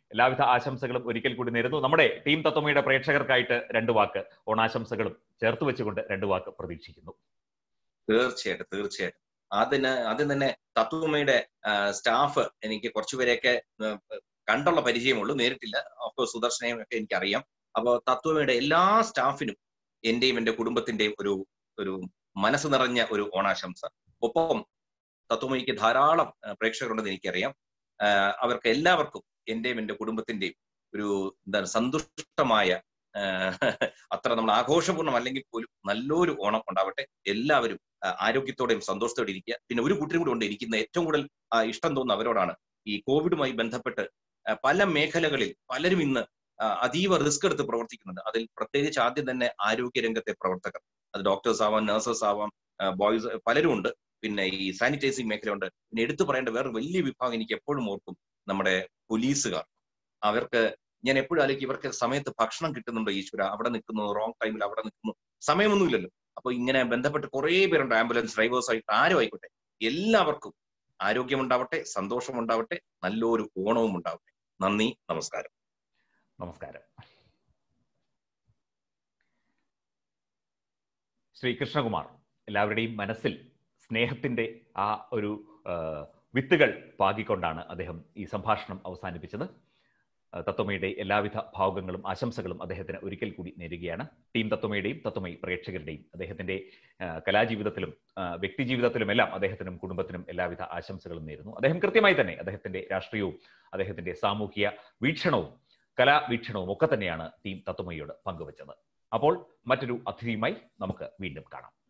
എല്ലാവിധ ആശംസകളും ഒരിക്കൽ കൂടി നേരുന്നു നമ്മുടെ ടീം തത്വമയുടെ പ്രേക്ഷകർക്കായിട്ട് രണ്ട് വാക്ക് ഓണാശംസകളും ചേർത്ത് വെച്ചുകൊണ്ട് രണ്ട് വാക്ക് പ്രതീക്ഷിക്കുന്നു തീർച്ചയായിട്ടും തീർച്ചയായിട്ടും അതിന് ആദ്യം തന്നെ തത്വമയുടെ സ്റ്റാഫ് എനിക്ക് കുറച്ചുപേരെയൊക്കെ ആ, കണ്ടുള്ള പരിചയമുള്ളൂ നേരിട്ടില്ല ഓഫ്കോഴ്സ് സുദർശനെയും ഒക്കെ എനിക്കറിയാം അപ്പോൾ തത്വമയുടെ എല്ലാ സ്റ്റാഫിനും എന്റെയും എന്റെ കുടുംബത്തിന്റെയും ഒരു ഒരു മനസ്സ് നിറഞ്ഞ ഒരു ഓണാശംസ ഒപ്പം തത്വമയ്ക്ക് ധാരാളം ആ, പ്രേക്ഷകരുണ്ടെന്ന് എനിക്കറിയാം ആ, അവർക്ക് എല്ലാവർക്കും എന്റെയും എന്റെ കുടുംബത്തിന്റെയും ഒരു എന്താണ് സന്തുഷ്ടമായ ആ, അത്ര നമ്മൾ ആഘോഷപൂർണ്ണം അല്ലെങ്കിൽ പോലും നല്ലൊരു ഓണം ഉണ്ടാവട്ടെ എല്ലാവരും ആ, ആരോഗ്യത്തോടെയും സന്തോഷത്തോടെ ഇരിക്കുക പിന്നെ ഒരു കൂട്ടരും കൂടെ ഉണ്ട് ഇരിക്കുന്ന ഏറ്റവും കൂടുതൽ ആ, ഇഷ്ടം തോന്നുന്ന അവരോടാണ് ഈ കോവിഡുമായി ബന്ധപ്പെട്ട് ആ, പല മേഖലകളിൽ പലരും ഇന്ന് ആ, അതീവ റിസ്ക് എടുത്ത് പ്രവർത്തിക്കുന്നുണ്ട് അതിൽ പ്രത്യേകിച്ച് ആദ്യം തന്നെ ആരോഗ്യ രംഗത്തെ പ്രവർത്തകർ അത് ഡോക്ടേഴ്സ് ആവാം നഴ്സസ് ആവാം ബോയ്സ് പലരും ഉണ്ട് പിന്നെ ഈ സാനിറ്റൈസിങ് മേഖലയുണ്ട് പിന്നെ എടുത്തു പറയേണ്ട വേറെ വലിയ വിഭാഗം എനിക്ക് എപ്പോഴും ഓർക്കും നമ്മുടെ പോലീസുകാർ അവർക്ക് ഞാൻ എപ്പോഴും ആലോചിക്കും ഇവർക്ക് സമയത്ത് ഭക്ഷണം കിട്ടുന്നുണ്ടോ ഈശ്വര അവിടെ നിൽക്കുന്നു റോങ് ടൈമിൽ അവിടെ നിൽക്കുന്നു സമയമൊന്നുമില്ലല്ലോ അപ്പൊ ഇങ്ങനെ ബന്ധപ്പെട്ട് കുറേ പേരുണ്ട് ആംബുലൻസ് ഡ്രൈവേഴ്സ് ആയിട്ട് ആരും ആയിക്കോട്ടെ എല്ലാവർക്കും ആരോഗ്യമുണ്ടാവട്ടെ സന്തോഷമുണ്ടാവട്ടെ നല്ലൊരു ഓണവും ഉണ്ടാവട്ടെ നന്ദി നമസ്കാരം നമസ്കാരം ശ്രീ കൃഷ്ണകുമാർ എല്ലാവരുടെയും മനസ്സിൽ സ്നേഹത്തിന്റെ ആ ഒരു ആ, വിത്തുകൾ പാകിക്കൊണ്ടാണ് അദ്ദേഹം ഈ സംഭാഷണം അവസാനിപ്പിച്ചത് ആ, തത്വമയുടെ എല്ലാവിധ ഭാവുകങ്ങളും ആശംസകളും അദ്ദേഹത്തിന് ഒരിക്കൽ കൂടി നേരുകയാണ് ടീം തത്വമയുടെയും തത്വമയി പ്രേക്ഷകരുടെയും അദ്ദേഹത്തിന്റെ ആ, കലാജീവിതത്തിലും ആ, വ്യക്തിജീവിതത്തിലുമെല്ലാം അദ്ദേഹത്തിനും കുടുംബത്തിനും എല്ലാവിധ ആശംസകളും നേരുന്നു അദ്ദേഹം കൃത്യമായി തന്നെ അദ്ദേഹത്തിന്റെ രാഷ്ട്രീയവും അദ്ദേഹത്തിന്റെ സാമൂഹിക വീക്ഷണവും കലാവീക്ഷണവും ഒക്കെ തന്നെയാണ് ടീം തത്വമയോട് പങ്കുവച്ചത് അപ്പോൾ മറ്റൊരു അതിഥിയുമായി നമുക്ക് വീണ്ടും കാണാം